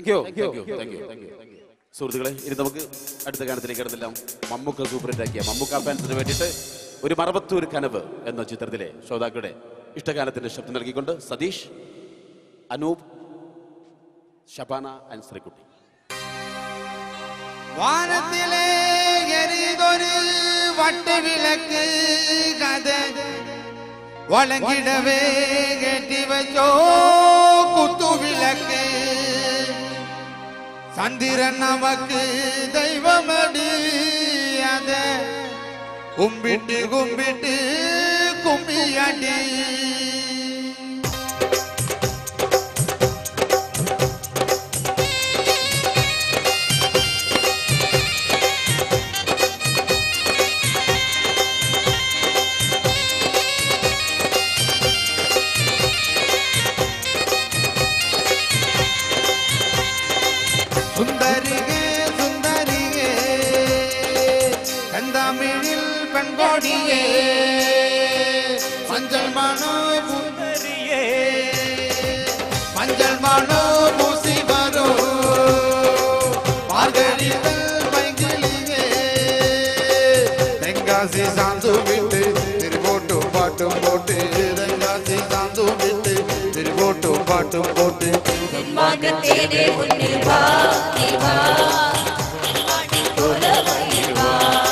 thank you thank you thank you thank you സുഹൃത്തുക്കളെ ഇനി നമുക്ക് അടുത്ത ഗാനത്തിലേക്ക് കിടന്നില്ല മമ്മൂക്ക സൂപ്പർ ഹിറ്റ് ആക്കിയ മമ്മൂക്ക ഫാൻസിന് വേണ്ടിയിട്ട് ഒരു മറവത്തൂർ കനവ് എന്ന ചിത്രത്തിലെ ശ്രോതാക്കളുടെ ഇഷ്ടഗാനത്തിന് ശബ്ദം നൽകിക്കൊണ്ട് സതീഷ് അനൂപ് ഷബാന ആൻഡ് ശ്രീകുട്ടി വാനത്തിലെ എരിതൊരു വട്ടുവിളക്ക് കഥ വളങ്ങിടവേ കെട്ടി വെച്ചോ കുത്തുവിളക്ക് ചന്ദ്രൻ നമുക്ക് ദൈവമടി അത് കുമ്പിട്ട് കുമ്പിട്ട് കുമ്പിയടി സുന്ദരികേ സുന്ദരികേ കന്താമിഴിൽ പെൺകോടിയേ മഞ്ചൾ മണോ സുന്ദരിയേ മഞ്ചൾ മണോ പൂസി വരോ മാർഗഴികൾ പൈങ്കിളിയേ തെങ്കാസി സാന്തു വിട്ട് തിരുവോട്ടും പാട്ടും പോട്ട് തെങ്കാസി സാന്തു വിട്ട് തിരുവോട്ടും പാട്ടും പോട്ട് മകത്തേനെ മുന്നിൽ വാ നീ വാ പാടിക്കോലമയിൽ വാ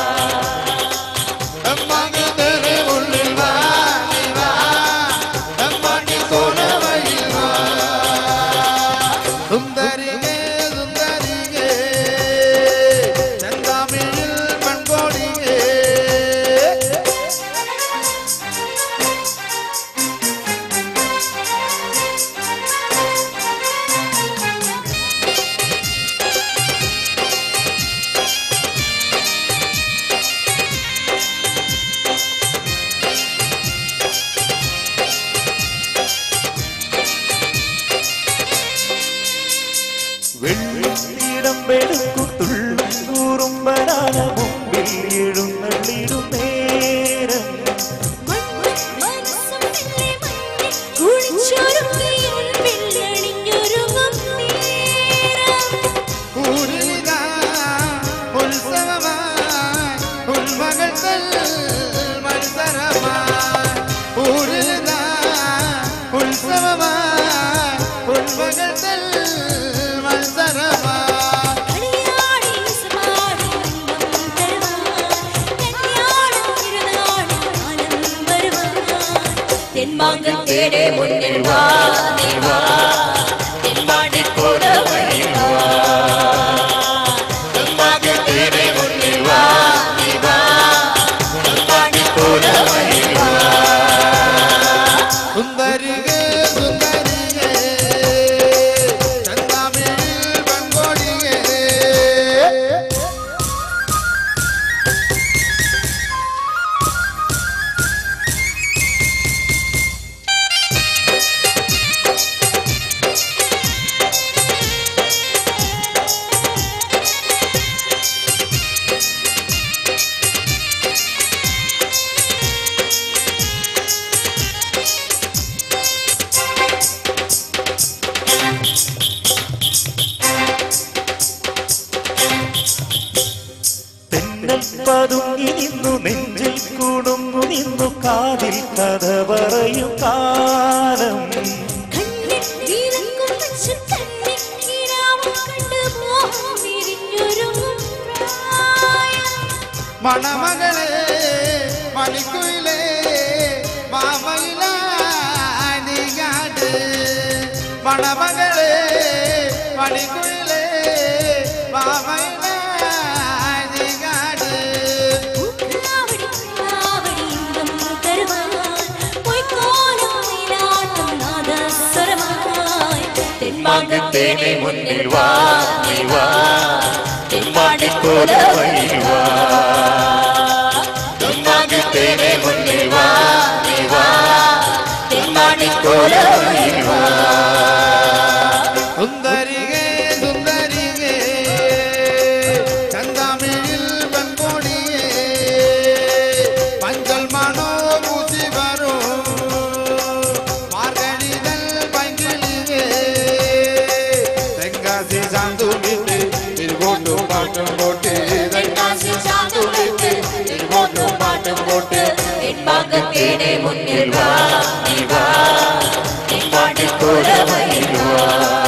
അമ്മാങ്ങതരെ ഉള്ളിൽ വാ, നീ വാ. അമ്മാങ്ങി കോലവയിൽ വാ. സുന്ദരികേ, സുന്ദരികേ, ചെന്താമിഴിൽ പെൺകോടികേ. വെള്ളിടം വെളുക്കുത്തുള്ളുറുമ്പനാന മുമ്പിൽ എഴുന്നള്ളിടും നേരം മനസ്സും മെല്ലെ മഞ്ഞിൽ കുളിച്ചൊരുങ്ങിയും വെള്ളണിഞ്ഞൊരുങ്ങും നേരം ഊരിലിതാ ഉത്സവമായി ഉൾമകൾ തൽ മത്സരമായി ഊരിലിതാ ഉത്സവമായി ഉൾമകൾ തൽ മത്സരമായി കളിയാടി ഇസ്മാടി ഇമ്പം തരുവാൻ കല്യാണം തിരുനാളിൽ കാലം വരുവാൻ തെന്മാങ്കത്തേടെ മുന്നിൽ വാ നീ വാ തെന്മാടിക്കോലമയിൽ വാ തെന്മാങ്കത്തേടെ മുന്നിൽ വാ നീ വാ തെന്മാടിക്കോലമയിൽ വാ സുന്ദരികേ സുന്ദരികേ ചന്താമിഴിൽ പെൺകോടികേ തെന്നൽ പതുങ്ങി നിന്നു നെഞ്ചിൽ കുടുങ്ങു നിന്നു കാതിൽ കഥ പറയും കാലം കണ്ണിൽ വിളക്കും വെച്ച് കണ്ണിൽ കിനാവും കണ്ട് മോഹം വിരിഞ്ഞൊരുങ്ങും പ്രായം. മണമകളെ മണിക്കുയിലേ മാമയിലാട് മണമകളെ മണിക്കുയിലേ മാമയിലാട് പൂക്കാവടി പൂക്കാവടി ഇമ്പം തരുവാൻ പൊയ്ക്കോലായിലാട്ടും നാദസ്വരമായി. തെന്മാങ്കത്തേനെ മുന്നിൽ വാ നീ വാ തെന്മാടിക്കോലമയിൽ വാ തെന്മാങ്കത്തേനെ മുന്നിൽ വാ നീ വാ തെന്മാടിക്കോലമയിൽ വാ സുന്ദരികേ സുന്ദരികേ ചന്താമിഴിൽ പെൺകോടിയേ മഞ്ചൾ മണോ പൂത്തി വരൂ മാർഗഴിതൽ പൈങ്കിളിയേ തെങ്കാസി ചാന്തുളിക്ക് തെന്നാസിൽ ചാന്തുളിക്ക് തിരുവോട്ടും പാട്ടും പോട്ട് പിൻഭാഗത്തേടെ മുന്നിൽ വാ നീ വാ നീ പാട്ടിക്കോരമയിൽ വാ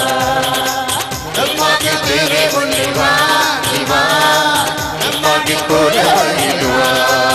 പിൻഭാഗത്തേടെ മുന്നിൽ വാ നീ വാ നീ പാട്ടിക്കോരമയിൽ വാ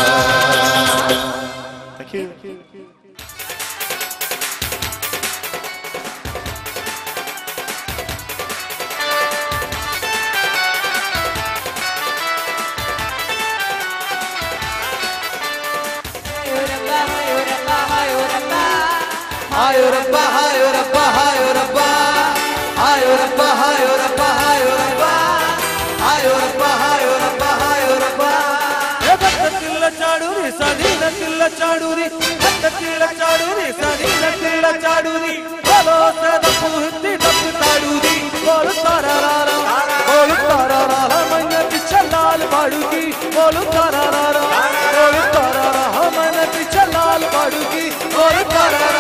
ഹായൊരപ്പ ഹായൊരപ്പ ഹായൊരപ്പ ഹായൊരപ്പ ഹായൊരപ്പ ഹായൊരപ്പ ഹായൊരപ്പ ഹായൊരപ്പ ഹായൊരപ്പ ಘಟ್ಟಕ್ಕಿಲ್ಲ ಚಾಡುರಿ ಸದೀನಕ್ಕಿಲ್ಲ ಚಾಡುರಿ ಘಟ್ಟಕ್ಕಿಲ್ಲ ಚಾಡುರಿ ಸದೀನಕ್ಕಿಲ್ಲ ಚಾಡುರಿ ಬಲೋಸ ತಪ್ಪು ಹಿತ್ತಿ ತಪ್ಪು ತಾಡುರಿ ಬೋಲು ತಾರಾರ ಬೋಲು ತಾರಾರ ಮೈಯ ಪಿಚ್ಚಲಾಲ್ ಬಾಡುಗಿ ಬೋಲು ತಾರಾರ ಬೋಲು ತಾರಾರ ಮನ ಪಿಚ್ಚಲಾಲ್ ಬಾಡುಗಿ ಬೋಲು ತಾರಾರ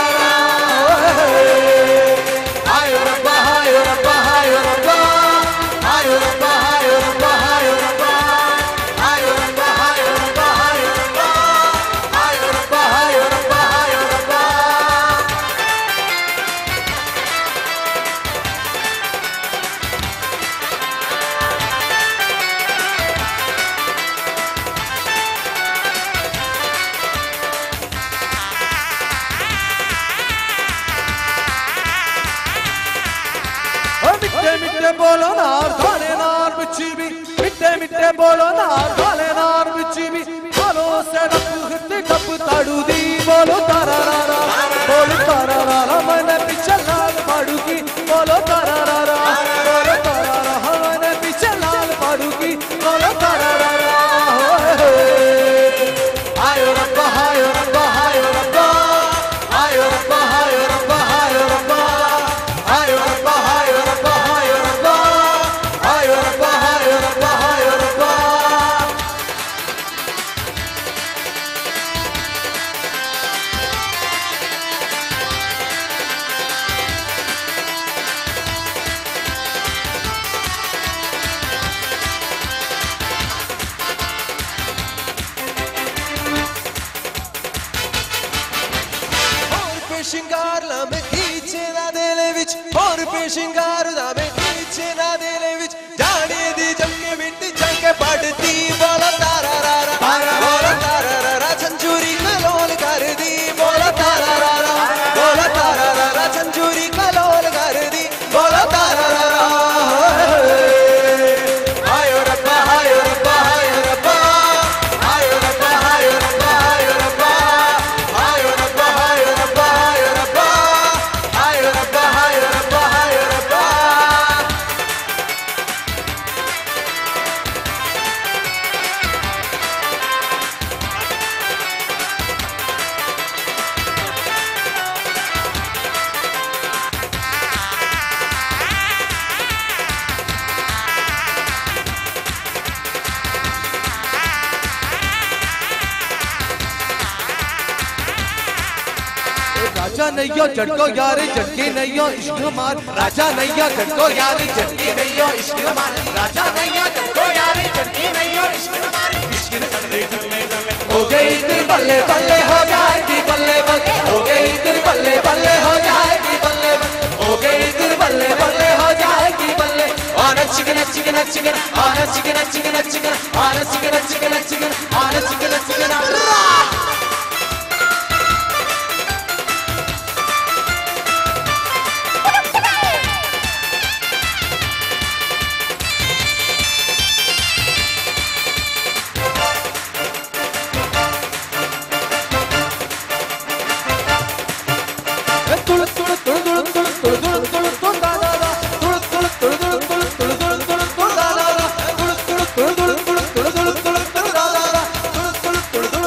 ഹായൊരപ്പ ഹായൊരപ്പ ഹായൊരപ്പ ഹായൊരപ്പ ഹായൊരപ്പ ഹായൊരപ്പ ഹായൊരപ്പ ഹായൊരപ്പ ഹായൊരപ്പ ഹായൊരപ്പ ഹായൊരപ്പ ഹായൊരപ്പ मिठे मिठे बोलो नार धाने नार बिच्छी भी मिठे मिठे बोलो नार धाने नार बिच्छी भी बोलो से डप्पू हित्ती डप्पू ताड़ू दी बोलो तारा रारा बोलो तारा रारा मैंने पीछे लाल पाड़ूगी बोलो तारा रारा बोलो तारा रारा मैंने पीछे लाल पाड़ूगी बोलो तारा रारा ഹായൊരപ്പ ഹായൊരപ്പ ഹായൊരപ്പ ഹായൊരപ്പ ഹായൊരപ്പ ഹായൊരപ്പ ഹായൊരപ്പ ഹായൊരപ്പ ഹായൊരപ്പ ഹായൊരപ്പ ഹായൊരപ്പ ഹായൊരപ്പ ਹੋਰ ਪੇ ਸ਼ਿੰਗਾਰ ਲਾ ਮੈਂ ਖੀਚੇ ਨਾ ਦਿਲ ਵਿੱਚ ਹੋਰ ਪੇ ਸ਼ਿੰਗਾਰ ਦਾ ਮੈਂ ਖੀਚੇ ਨਾ ਦਿਲ ਵਿੱਚ ਜਾਣੇ ਦੀ ਜੰਮੇ ਮਿੰਟ ਚੰਗੇ ਪੜਦੀ ਬੋਲਾ ਤਾਰਾ ਰਾਰਾ ਬੋਲਾ ਤਾਰਾ ਰਾਰਾ ਸੰਜੂਰੀ ਕਲੋਲ ਕਰਦੀ ਬੋਲਾ ਤਾਰਾ ਰਾਰਾ ਬੋਲਾ ਤਾਰਾ ਰਾਰਾ ਸੰਜੂਰੀ ਕਲੋਲ ਕਰਦੀ ਬੋਲਾ ਤਾਰਾ ਰਾਰਾ ഹായൊരപ്പ ഹായൊരപ്പ ഹായൊരപ്പ ഹായൊരപ്പ ഹായൊരപ്പ ഹായൊരപ്പ ഹായൊരപ്പ ഹായൊരപ്പ ഹായൊരപ്പ ഹായൊരപ്പ ഹായൊരപ്പ ഹായൊരപ്പ राजा नैया झटको यारे झटके नैया इश्क मार राजा नैया झटको यारे झटके नैया इश्क मार राजा नैया झटको यारे झटके नैया इश्क मार इश्क ने चले चले चले हो गई तेरे बल्ले बल्ले हो जाएगी बल्ले बल्ले हो गई तेरे बल्ले बल्ले हो जाएगी बल्ले बल्ले हो गई तेरे बल्ले बल्ले हो जाएगी बल्ले आना चिकन चिकन चिकन आना चिकन चिकन चिकन आना चिकन चिकन चिकन आना चिकन चिकन തുളു തുളു തുളു തുളു തുളു തുളു തുളു തുളു തുളു ദാ ദാ ദാ. തുളു തുളു തുളു തുളു തുളു തുളു തുളു തുളു തുളു ദാ ദാ ദാ. തുളു തുളു തുളു തുളു തുളു തുളു തുളു തുളു തുളു ദാ ദാ ദാ. തുളു തുളു തുളു തുളു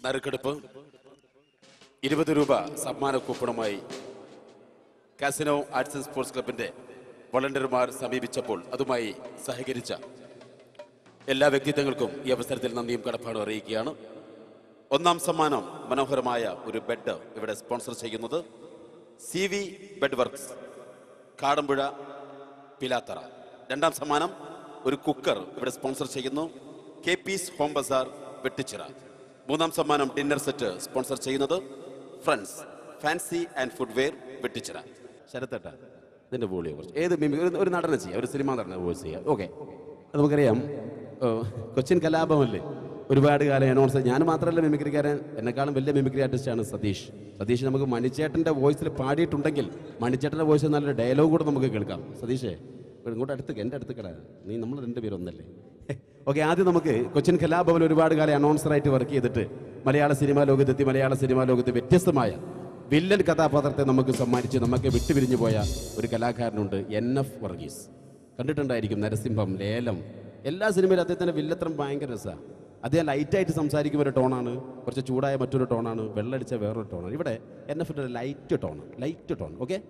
നറുക്കെടുപ്പ് ഇരുപത് രൂപ സമ്മാന കൂപ്പണുമായി കാസിനോ ആർട്സ് ആൻഡ് സ്പോർട്സ് ക്ലബിന്റെ വളണ്ടിയർമാർ സമീപിച്ചപ്പോൾ അതുമായി സഹകരിച്ച എല്ലാ വ്യക്തിത്വങ്ങൾക്കും ഈ അവസരത്തിൽ നന്ദിയും കടപ്പാടും അറിയിക്കുകയാണ് ഒന്നാം സമ്മാനം മനോഹരമായ ഒരു ബെഡ് ഇവിടെ സ്പോൺസർ ചെയ്യുന്നത് C V bed works Kadampuzha Pilathara രണ്ടാം സമ്മാനം ഒരു കുക്കർ ഇവിടെ സ്പോൺസർ ചെയ്യുന്നു K peace home bazaar Vettichira മൂന്നാം സമ്മാനം ഡിന്നർ സെറ്റ് സ്പോൺസർ ചെയ്യുന്നത് friends fancy and footwear Vettichira ശരത്തേട്ട ഇതിന്റെ വോളിയോ കുറച്ച് ഏത് മിമി- ഒരു- ഒരു നടനെ ചെയ്യാം ഒരു സിനിമ നടനെ വോയിസ് ചെയ്യാം ഓക്കെ നമുക്കറിയാം ഓ, കൊച്ചിൻ കലാപമല്ലേ ഒരുപാട് കാലം അനൗൺസ് ഞാൻ മാത്രമല്ല മിമിക്രിക്കാരൻ എന്നെക്കാളും വലിയ മിമിക്രി ആർട്ടിസ്റ്റാണ് സതീഷ് സതീഷ് നമുക്ക് മണിച്ചേട്ടൻ്റെ വോയിസിൽ പാടിയിട്ടുണ്ടെങ്കിൽ മണിച്ചേട്ടൻ്റെ വോയിസ് നല്ലൊരു ഡയലോഗ് കൂടെ നമുക്ക് കേൾക്കാം സതീഷേ ഇവിടെ ഇങ്ങോട്ട് അടുത്ത് എൻ്റെ അടുത്ത് കട നീ നമ്മൾ രണ്ടുപേരും ഒന്നല്ലേ ഓക്കെ ആദ്യം നമുക്ക് കൊച്ചിൻ കലാഭവൻ ഒരുപാട് കാലം അനൗൺസറായിട്ട് വർക്ക് ചെയ്തിട്ട് മലയാള സിനിമാ ലോകത്തെത്തി മലയാള സിനിമാ ലോകത്ത് വ്യത്യസ്തമായ വില്ലൻ കഥാപാത്രത്തെ നമുക്ക് സമ്മാനിച്ച് നമുക്ക് വിട്ടുപിരിഞ്ഞു പോയ ഒരു കലാകാരനുണ്ട് എൻ എഫ് വർഗീസ് കണ്ടിട്ടുണ്ടായിരിക്കും നരസിംഹം ലേലം എല്ലാ സിനിമയിലും അദ്ദേഹത്തിൻ്റെ വില്ലത്രം ഭയങ്കര രസമാണ് അദ്ദേഹം ലൈറ്റായിട്ട് സംസാരിക്കുന്ന ഒരു ടോണാണ് കുറച്ച് ചൂടായ മറ്റൊരു ടോണാണ് വെള്ളടിച്ച വേറൊരു ടോണാണ് ഇവിടെ എൻ എഫ് ഒരു light tone light tone okay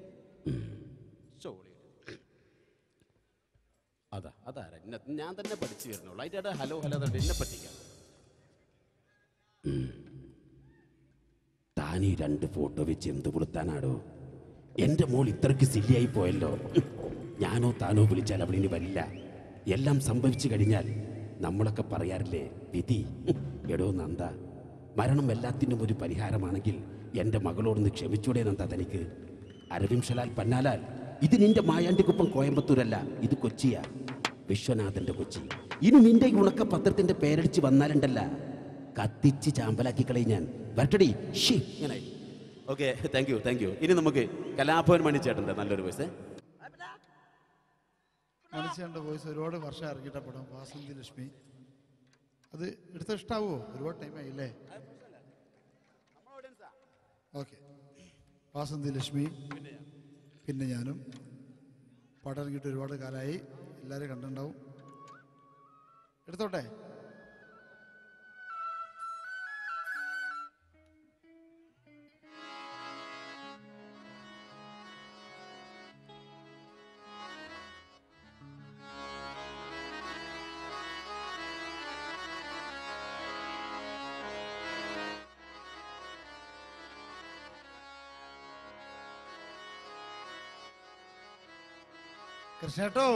അതാ അതാരാ എന്നെ ഞാൻ തന്നെ പഠിച്ചു വരുന്നു ലൈറ്റായിട്ട് ഹലോ ഹലോ അതുകൊണ്ട് എന്നെ പറ്റിക്കാം താനീ രണ്ട് ഫോട്ടോ വെച്ച് എന്ത് കൊടുത്താനാടോ എൻ്റെ മോൾ ഇത്രയ്ക്ക് സില്ലിയായി പോയല്ലോ ഞാനോ താനോ വിളിച്ചാൽ അവളിനി വരില്ല എല്ലാം സംഭവിച്ചു കഴിഞ്ഞാൽ നമ്മളൊക്കെ പറയാറില്ലേ വിധി എടോ നന്ദ മരണം എല്ലാത്തിനും ഒരു പരിഹാരമാണെങ്കിൽ എൻ്റെ മകളോടൊന്ന് ക്ഷമിച്ചൂടെ നന്ദ തനിക്ക് അരവിംശലാൽ പന്നാലാൽ ഇത് നിന്റെ മായാണ്ടിക്കുപ്പം കോയമ്പത്തൂരല്ല ഇത് കൊച്ചിയാ വിശ്വനാഥന്റെ കൊച്ചി ഇനി നിന്റെ ഈ ഉണക്ക പത്രത്തിന്റെ പേരടിച്ച് വന്നാലുണ്ടല്ല കത്തിച്ച് ചാമ്പലാക്കി കളയും ഞാൻ വരട്ടടി ഷീ ഇങ്ങനെ okay thank you thank you ഇനി നമുക്ക് കലാഭവൻ മണിച്ചേട്ടൻ്റെ നല്ലൊരു വോയിസ് മനുഷ്യൻ്റെ വോയിസ് ഒരുപാട് വർഷം ഇറങ്ങിയിട്ട പടം വാസന്തി ലക്ഷ്മി അത് എടുത്ത ഇഷ്ടാവോ ഒരുപാട് ടൈം ആയില്ലേ ഓക്കെ വാസന്തി ലക്ഷ്മി പിന്നെ ഞാനും പടം ഇറങ്ങിയിട്ട് ഒരുപാട് കാലമായി എല്ലാവരും കണ്ടിട്ടുണ്ടാവും എടുത്തോട്ടെ കൃഷ്ണേട്ടോ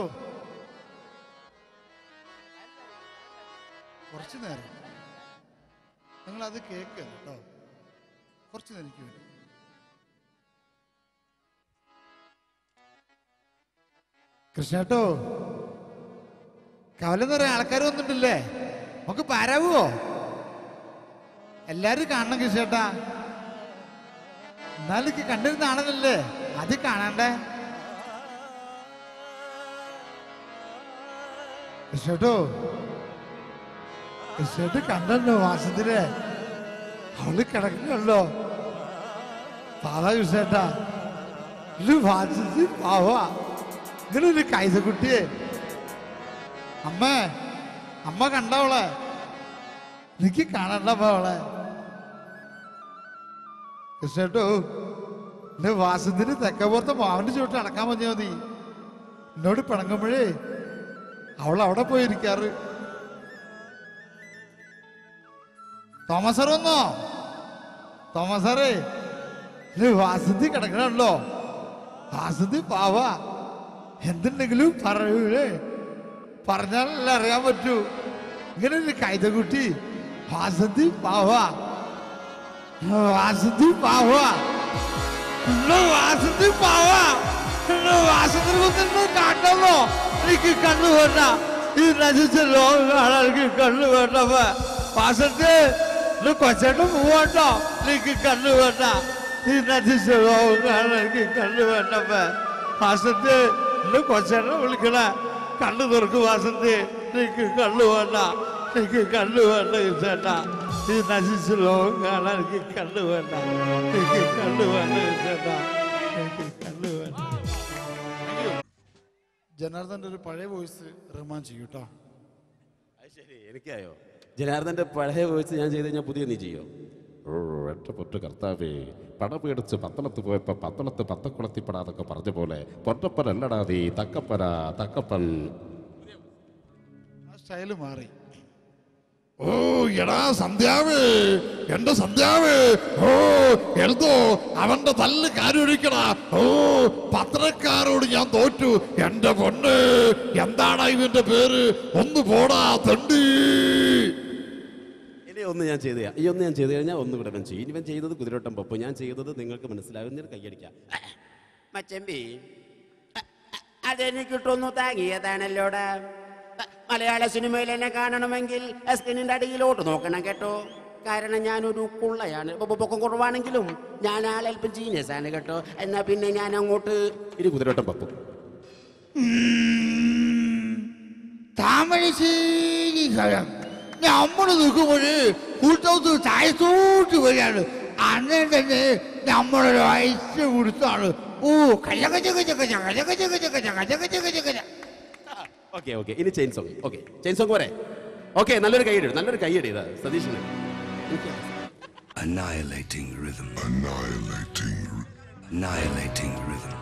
കുറച്ച് നേരം നിങ്ങൾ അത് കേൾക്കുക കേട്ടോ കുറച്ച് നേരം എനിക്ക് വേണ്ടി കൃഷ്ണേട്ടോ കവലെന്ന് പറയാൻ ആൾക്കാർ വന്നിട്ടില്ലേ നമുക്ക് പാരാവോ എല്ലാരും കാണണം കൃഷ്ണേട്ടാ എന്നാലും കണ്ടിരുന്ന ആണെന്നല്ലേ അത് കാണണ്ടേ കൃഷ്ണേട്ടോ കൃഷ്ണേട്ട് കണ്ടല്ലോ വാസത്തില് അവള് കിടക്കണല്ലോ പാവ കൃഷ്ണേട്ടാ ഇത് വാസത്തി പാവ ഇങ്ങനെ ഒരു കൈതക്കുട്ടിയെ അമ്മ അമ്മ കണ്ടവളെ എനിക്ക് കാണണ്ടപ്പോ അവളെ കൃഷ്ണേട്ടോ എന്റെ വാസത്തിന് തെക്കപ്പുറത്തെ മാവിന്റെ ചുവട്ട് അടക്കാൻ മതിയോ നീ എന്നോട് പിണങ്ങുമ്പോഴേ അവൾ അവിടെ പോയി ഇരിക്കാറ് തോമസ് സാർ വന്നോ തോമസ് സാറേ ഇത് വാസന്തി കിടക്കണല്ലോ വാസന്തി പാവ എന്തുണ്ടെങ്കിലും പറയൂലേ പറഞ്ഞാലല്ലേ അറിയാൻ പറ്റൂ ഇങ്ങനെ ഒരു കൈതകുട്ടി വാസന്തി പാവ വാസന്തി പാവ ഇന്ന് വാസന്തി പാവ ഇന്ന് വാസത്തിൽ കുത്തുന്നു കണ്ടല്ലോ എനിക്ക് കണ്ണു വേണ്ട ഈ നശിച്ച ലോകം കാണാൻ എനിക്ക് കണ്ണു വേണ്ടപ്പ വാസത്ത് ഇന്ന് കൊച്ചേട്ടൻ പോവാട്ടോ എനിക്ക് കണ്ണു വേണ്ട ഈ നശിച്ച ലോകം കാണാൻ എനിക്ക് കണ്ണു വേണ്ടപ്പ വാസത്ത് ഇന്ന് കൊച്ചേട്ടനെ വിളിക്കണ കണ്ണു തുറക്ക് വാസത്ത് എനിക്ക് കണ്ണു വേണ്ട എനിക്ക് കണ്ണു വേണ്ട ചേട്ടാ ഈ നശിച്ച ലോകം കാണാൻ എനിക്ക് കണ്ണു വേണ്ട എനിക്ക് കണ്ണു വേണ്ട ചേട്ടാ എനിക്ക് കണ്ണു വേണ്ട ജനാർദ്ദൻ്റെ ഒരു പഴയ വോയിസ് റഹ്മാൻ ചെയ്യും കേട്ടോ ശരി എനിക്കായോ ജനാർദ്ദൻ്റെ പഴയ വോയിസ് ഞാൻ ചെയ്ത് കഴിഞ്ഞാൽ പുതിയ നീ ചെയ്യോ ഓ എൻ്റെ പൊറ്റ കർത്താവേ പട പേടിച്ച് പത്തളത്ത് പോയപ്പോൾ പത്തളത്ത് പത്തക്കുളത്തിപ്പെടാതൊക്കെ പറഞ്ഞ പോലെ പൊറ്റപ്പനല്ലടാ നീ തക്കപ്പന തക്കപ്പൻ ആ സ്റ്റൈല് മാറി ഓ എടാ സന്ധ്യാവ് എന്റെ സന്ധ്യാവ് ഓ എഴുതോ അവന്റെ തല്ല് കാര്യൊഴിക്കടാ ഓ പത്രക്കാരോട് ഞാൻ തോറ്റു എന്റെ പൊണ്ണ് എന്താണ് ഇവന്റെ പേര് ഒന്ന് പോടാ തണ്ടി ഇനി ഒന്ന് ഞാൻ ചെയ്ത് ഈ ഒന്ന് ഞാൻ ചെയ്ത് കഴിഞ്ഞാൽ ഒന്ന് കൂടെ ഇവൻ ചെയ്യും ഇനി ഇവൻ ചെയ്തത് കുതിരോട്ടം പപ്പ് ഞാൻ ചെയ്തത് നിങ്ങൾക്ക് മനസ്സിലാകും ഞാൻ കൈയടിക്കാം മച്ചമ്പി അതെനിക്കിട്ടൊന്നു താങ്ങിയതാണല്ലോടാ അ, മലയാള സിനിമയിൽ എന്നെ കാണണമെങ്കിൽ സ്ക്രീനിന്റെ അടിയിലോട്ട് നോക്കണം കേട്ടോ കാരണം ഞാനൊരു കുള്ളയാണ് ഇപ്പൊ പൊക്കം കുറവാണെങ്കിലും ഞാൻ ആളൽപ്പം ജീനിയസ് ആണ് കേട്ടോ എന്നാ പിന്നെ ഞാൻ അങ്ങോട്ട് ഇനി കുതിരോട്ടം പപ്പു താമരശ്ശേരി സ്ഥലം നമ്മള് നിൽക്കുമ്പോഴ് കൂട്ടത്ത് താഴത്തോട്ട് വരികയാണ് അന്നേ തന്നെ നമ്മളൊരു വയസ്സ് കൊടുത്താണ് ഓ കജക ജക ജക ജക ജക ജക ജക ജക ജക ജക ജക ജക ഓക്കെ ഓക്കെ ഇനി chain song okay chain song പോരെ ഓക്കെ നല്ലൊരു കൈയടി നല്ലൊരു കൈയടി ഇതാ സതീഷിന് Annihilating rhythm. Annihilating. Annihilating rhythm.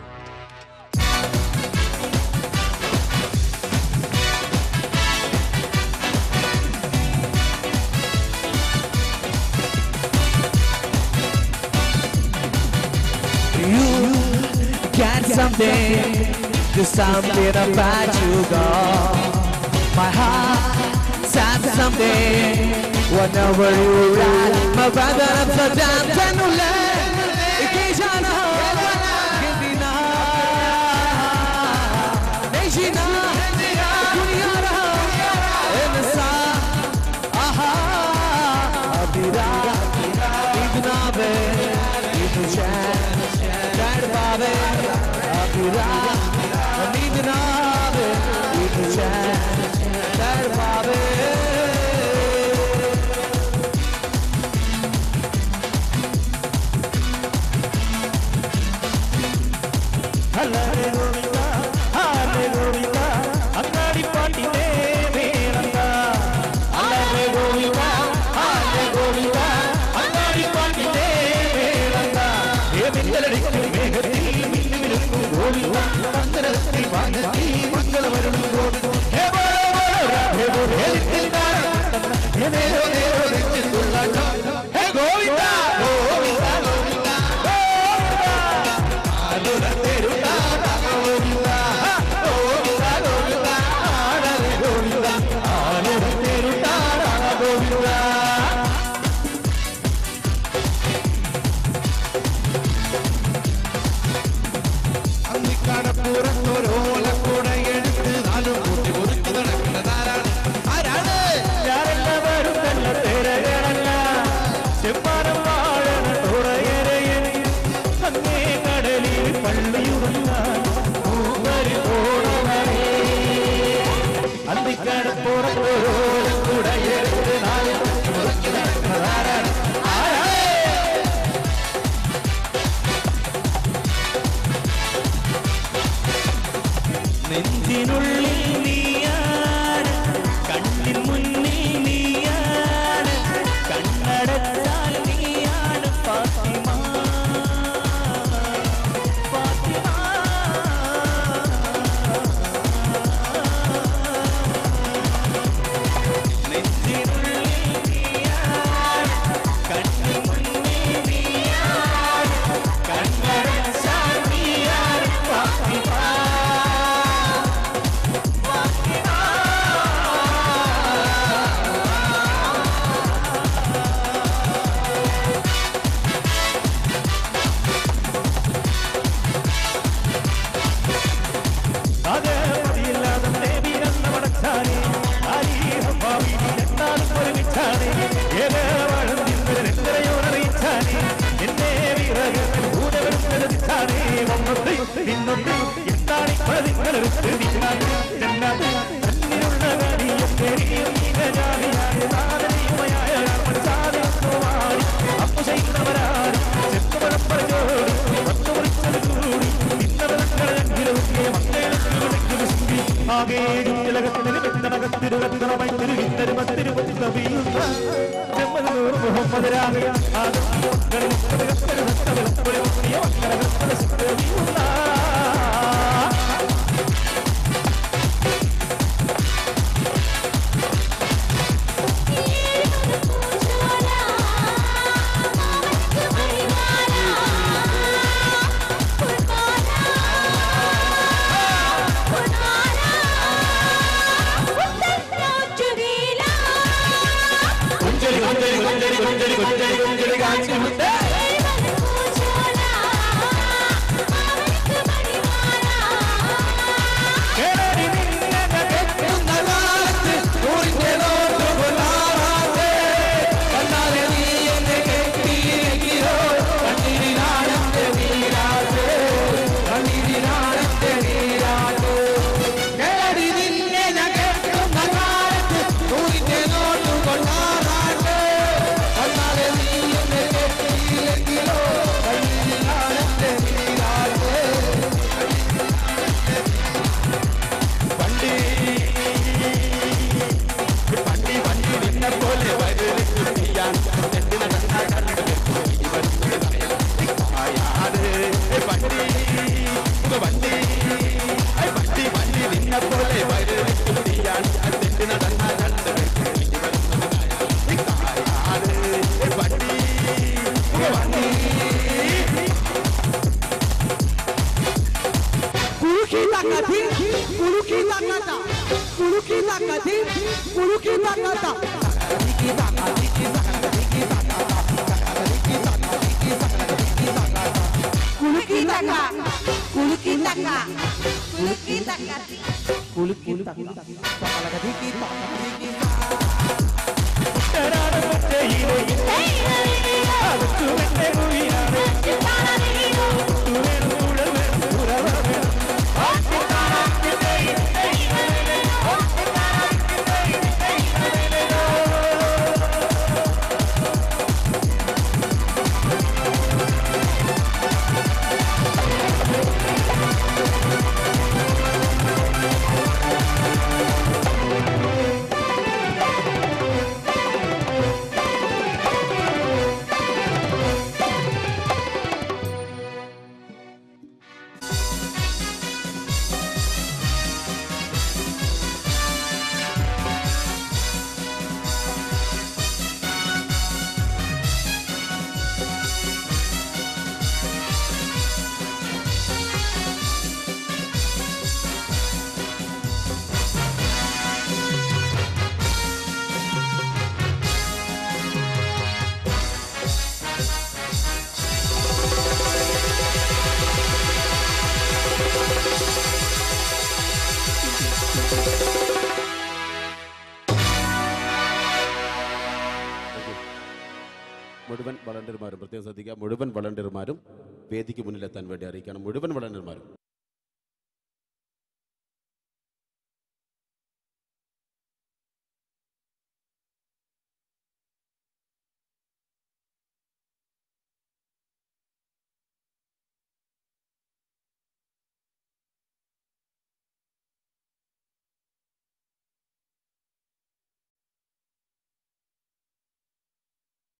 You got something, just something about you, girl. My heart says something whenever you ride. My brother upside down, ten to Kijana, Givina, Neshina, Kuniyara, Enasa, Aha, Abira, Idnabe, Idushan, Dadbabe, Abira, Idnabe, Idushan, Dadbabe. ഹലേ ഗോവിന്ദ ഹലേ ഗോവിന്ദ അങ്ങാടി പാട്ടിന്റെ വേണന്ത ഹലേ ഗോവിന്ദ ഹലേ ഗോവിന്ദ അങ്ങാടി പാട്ടിന്റെ വേണന്ത ഏമിന്നലടിക്കും മേഘത്തിൽ മിന്നുമിരുക്കും ഗോവിന്ദ മന്ദിരത്തിൽ വാങ്ങി മംഗളവരും ഗോവിന്ദ ഹേ ബോലോ ബോലോ രാധേ ബോലോ ഹേ ദിൽദാര ഹേ നേരോ നേരോ ദിൽദുള്ളാട്ടം ഹേ ഗോവിന്ദ ഗോവിന്ദ ഗോവിന്ദ അന്നിക്കടപ്പുറത്തൊരോലക്കൂട എടുത്ത് നാലും കൂട്ടി ഒതുക്കി നടക്കുന്നതാരാണ് ആരാണ് ഞാനെല്ലാവരും നല്ല തിരകളല്ല ചെമ്പാനം വാഴണ തുറയരയൻ അങ്ങേ കടലിൽ പള്ളിയുറങ്ങാൻ പൂവരി പോണവരേ അന്തിക്കടപ്പുറത്തോരോരം കുടയെടുത്ത് നാല് മുറുക്കി നടക്കുന്നതാരാണ് ആരാണ് നെഞ്ചിനുള്ളിൽ നീയാണ് കണ്ണിൻ മുന്നിൽ നീയാണ് കണ്ണടച്ചാൽ നീയാണ് ഫാത്തിമ ഫാത്തിമ നെഞ്ചിനുള്ളിൽ നീയാണ് കണ്ണിൻ മുന്നിൽ നീയാണ് കണ്ണടച്ചാൽ നീയാണ് ഫാത്തിമ അത് മതിയില്ലാതെ ദേവിയെന്ന വടച്ചാനെ ആരീഹഭാവി എന്താലും ഒരുമിച്ചാനെ ഏത് വാഴും നിന്നൊരു രണ്ടരയോടറിയിച്ചാനെ എന്നെ വിറകുകൾ ഭൂതവരുത്തരതിച്ചാനെ വന്നത് പിന്നൊട്ട് എന്താണ് പതിങ്ങളെടുത്ത് നീങ്ങാൻ ചെന്നത് തന്നിലുള്ള കാര്യം തെരിയും നീകജാതിയായ സാധനയുമയായ മനസ്സാതെ വാടി അപ്പു ചെയ്യുന്നവരാണ് ചെത്തുമരം പറഞ്ഞോടി പത്തു മുറിച്ചത് കൂടി ഇന്നവരെങ്കിലും ആകെ തിലകത്തിന് വെത്തനകത്തിരുവത്തനമായി തിരുവിത്തരുമത്തിരുവത്തി മുഴുവൻ വളണ്ടിയർമാരും പ്രത്യേകം ശ്രദ്ധിക്കുക മുഴുവൻ വളണ്ടിയർമാരും വേദിക്ക് മുന്നിലെത്താൻ വേണ്ടി അറിയിക്കണം മുഴുവൻ വളണ്ടിയർമാരും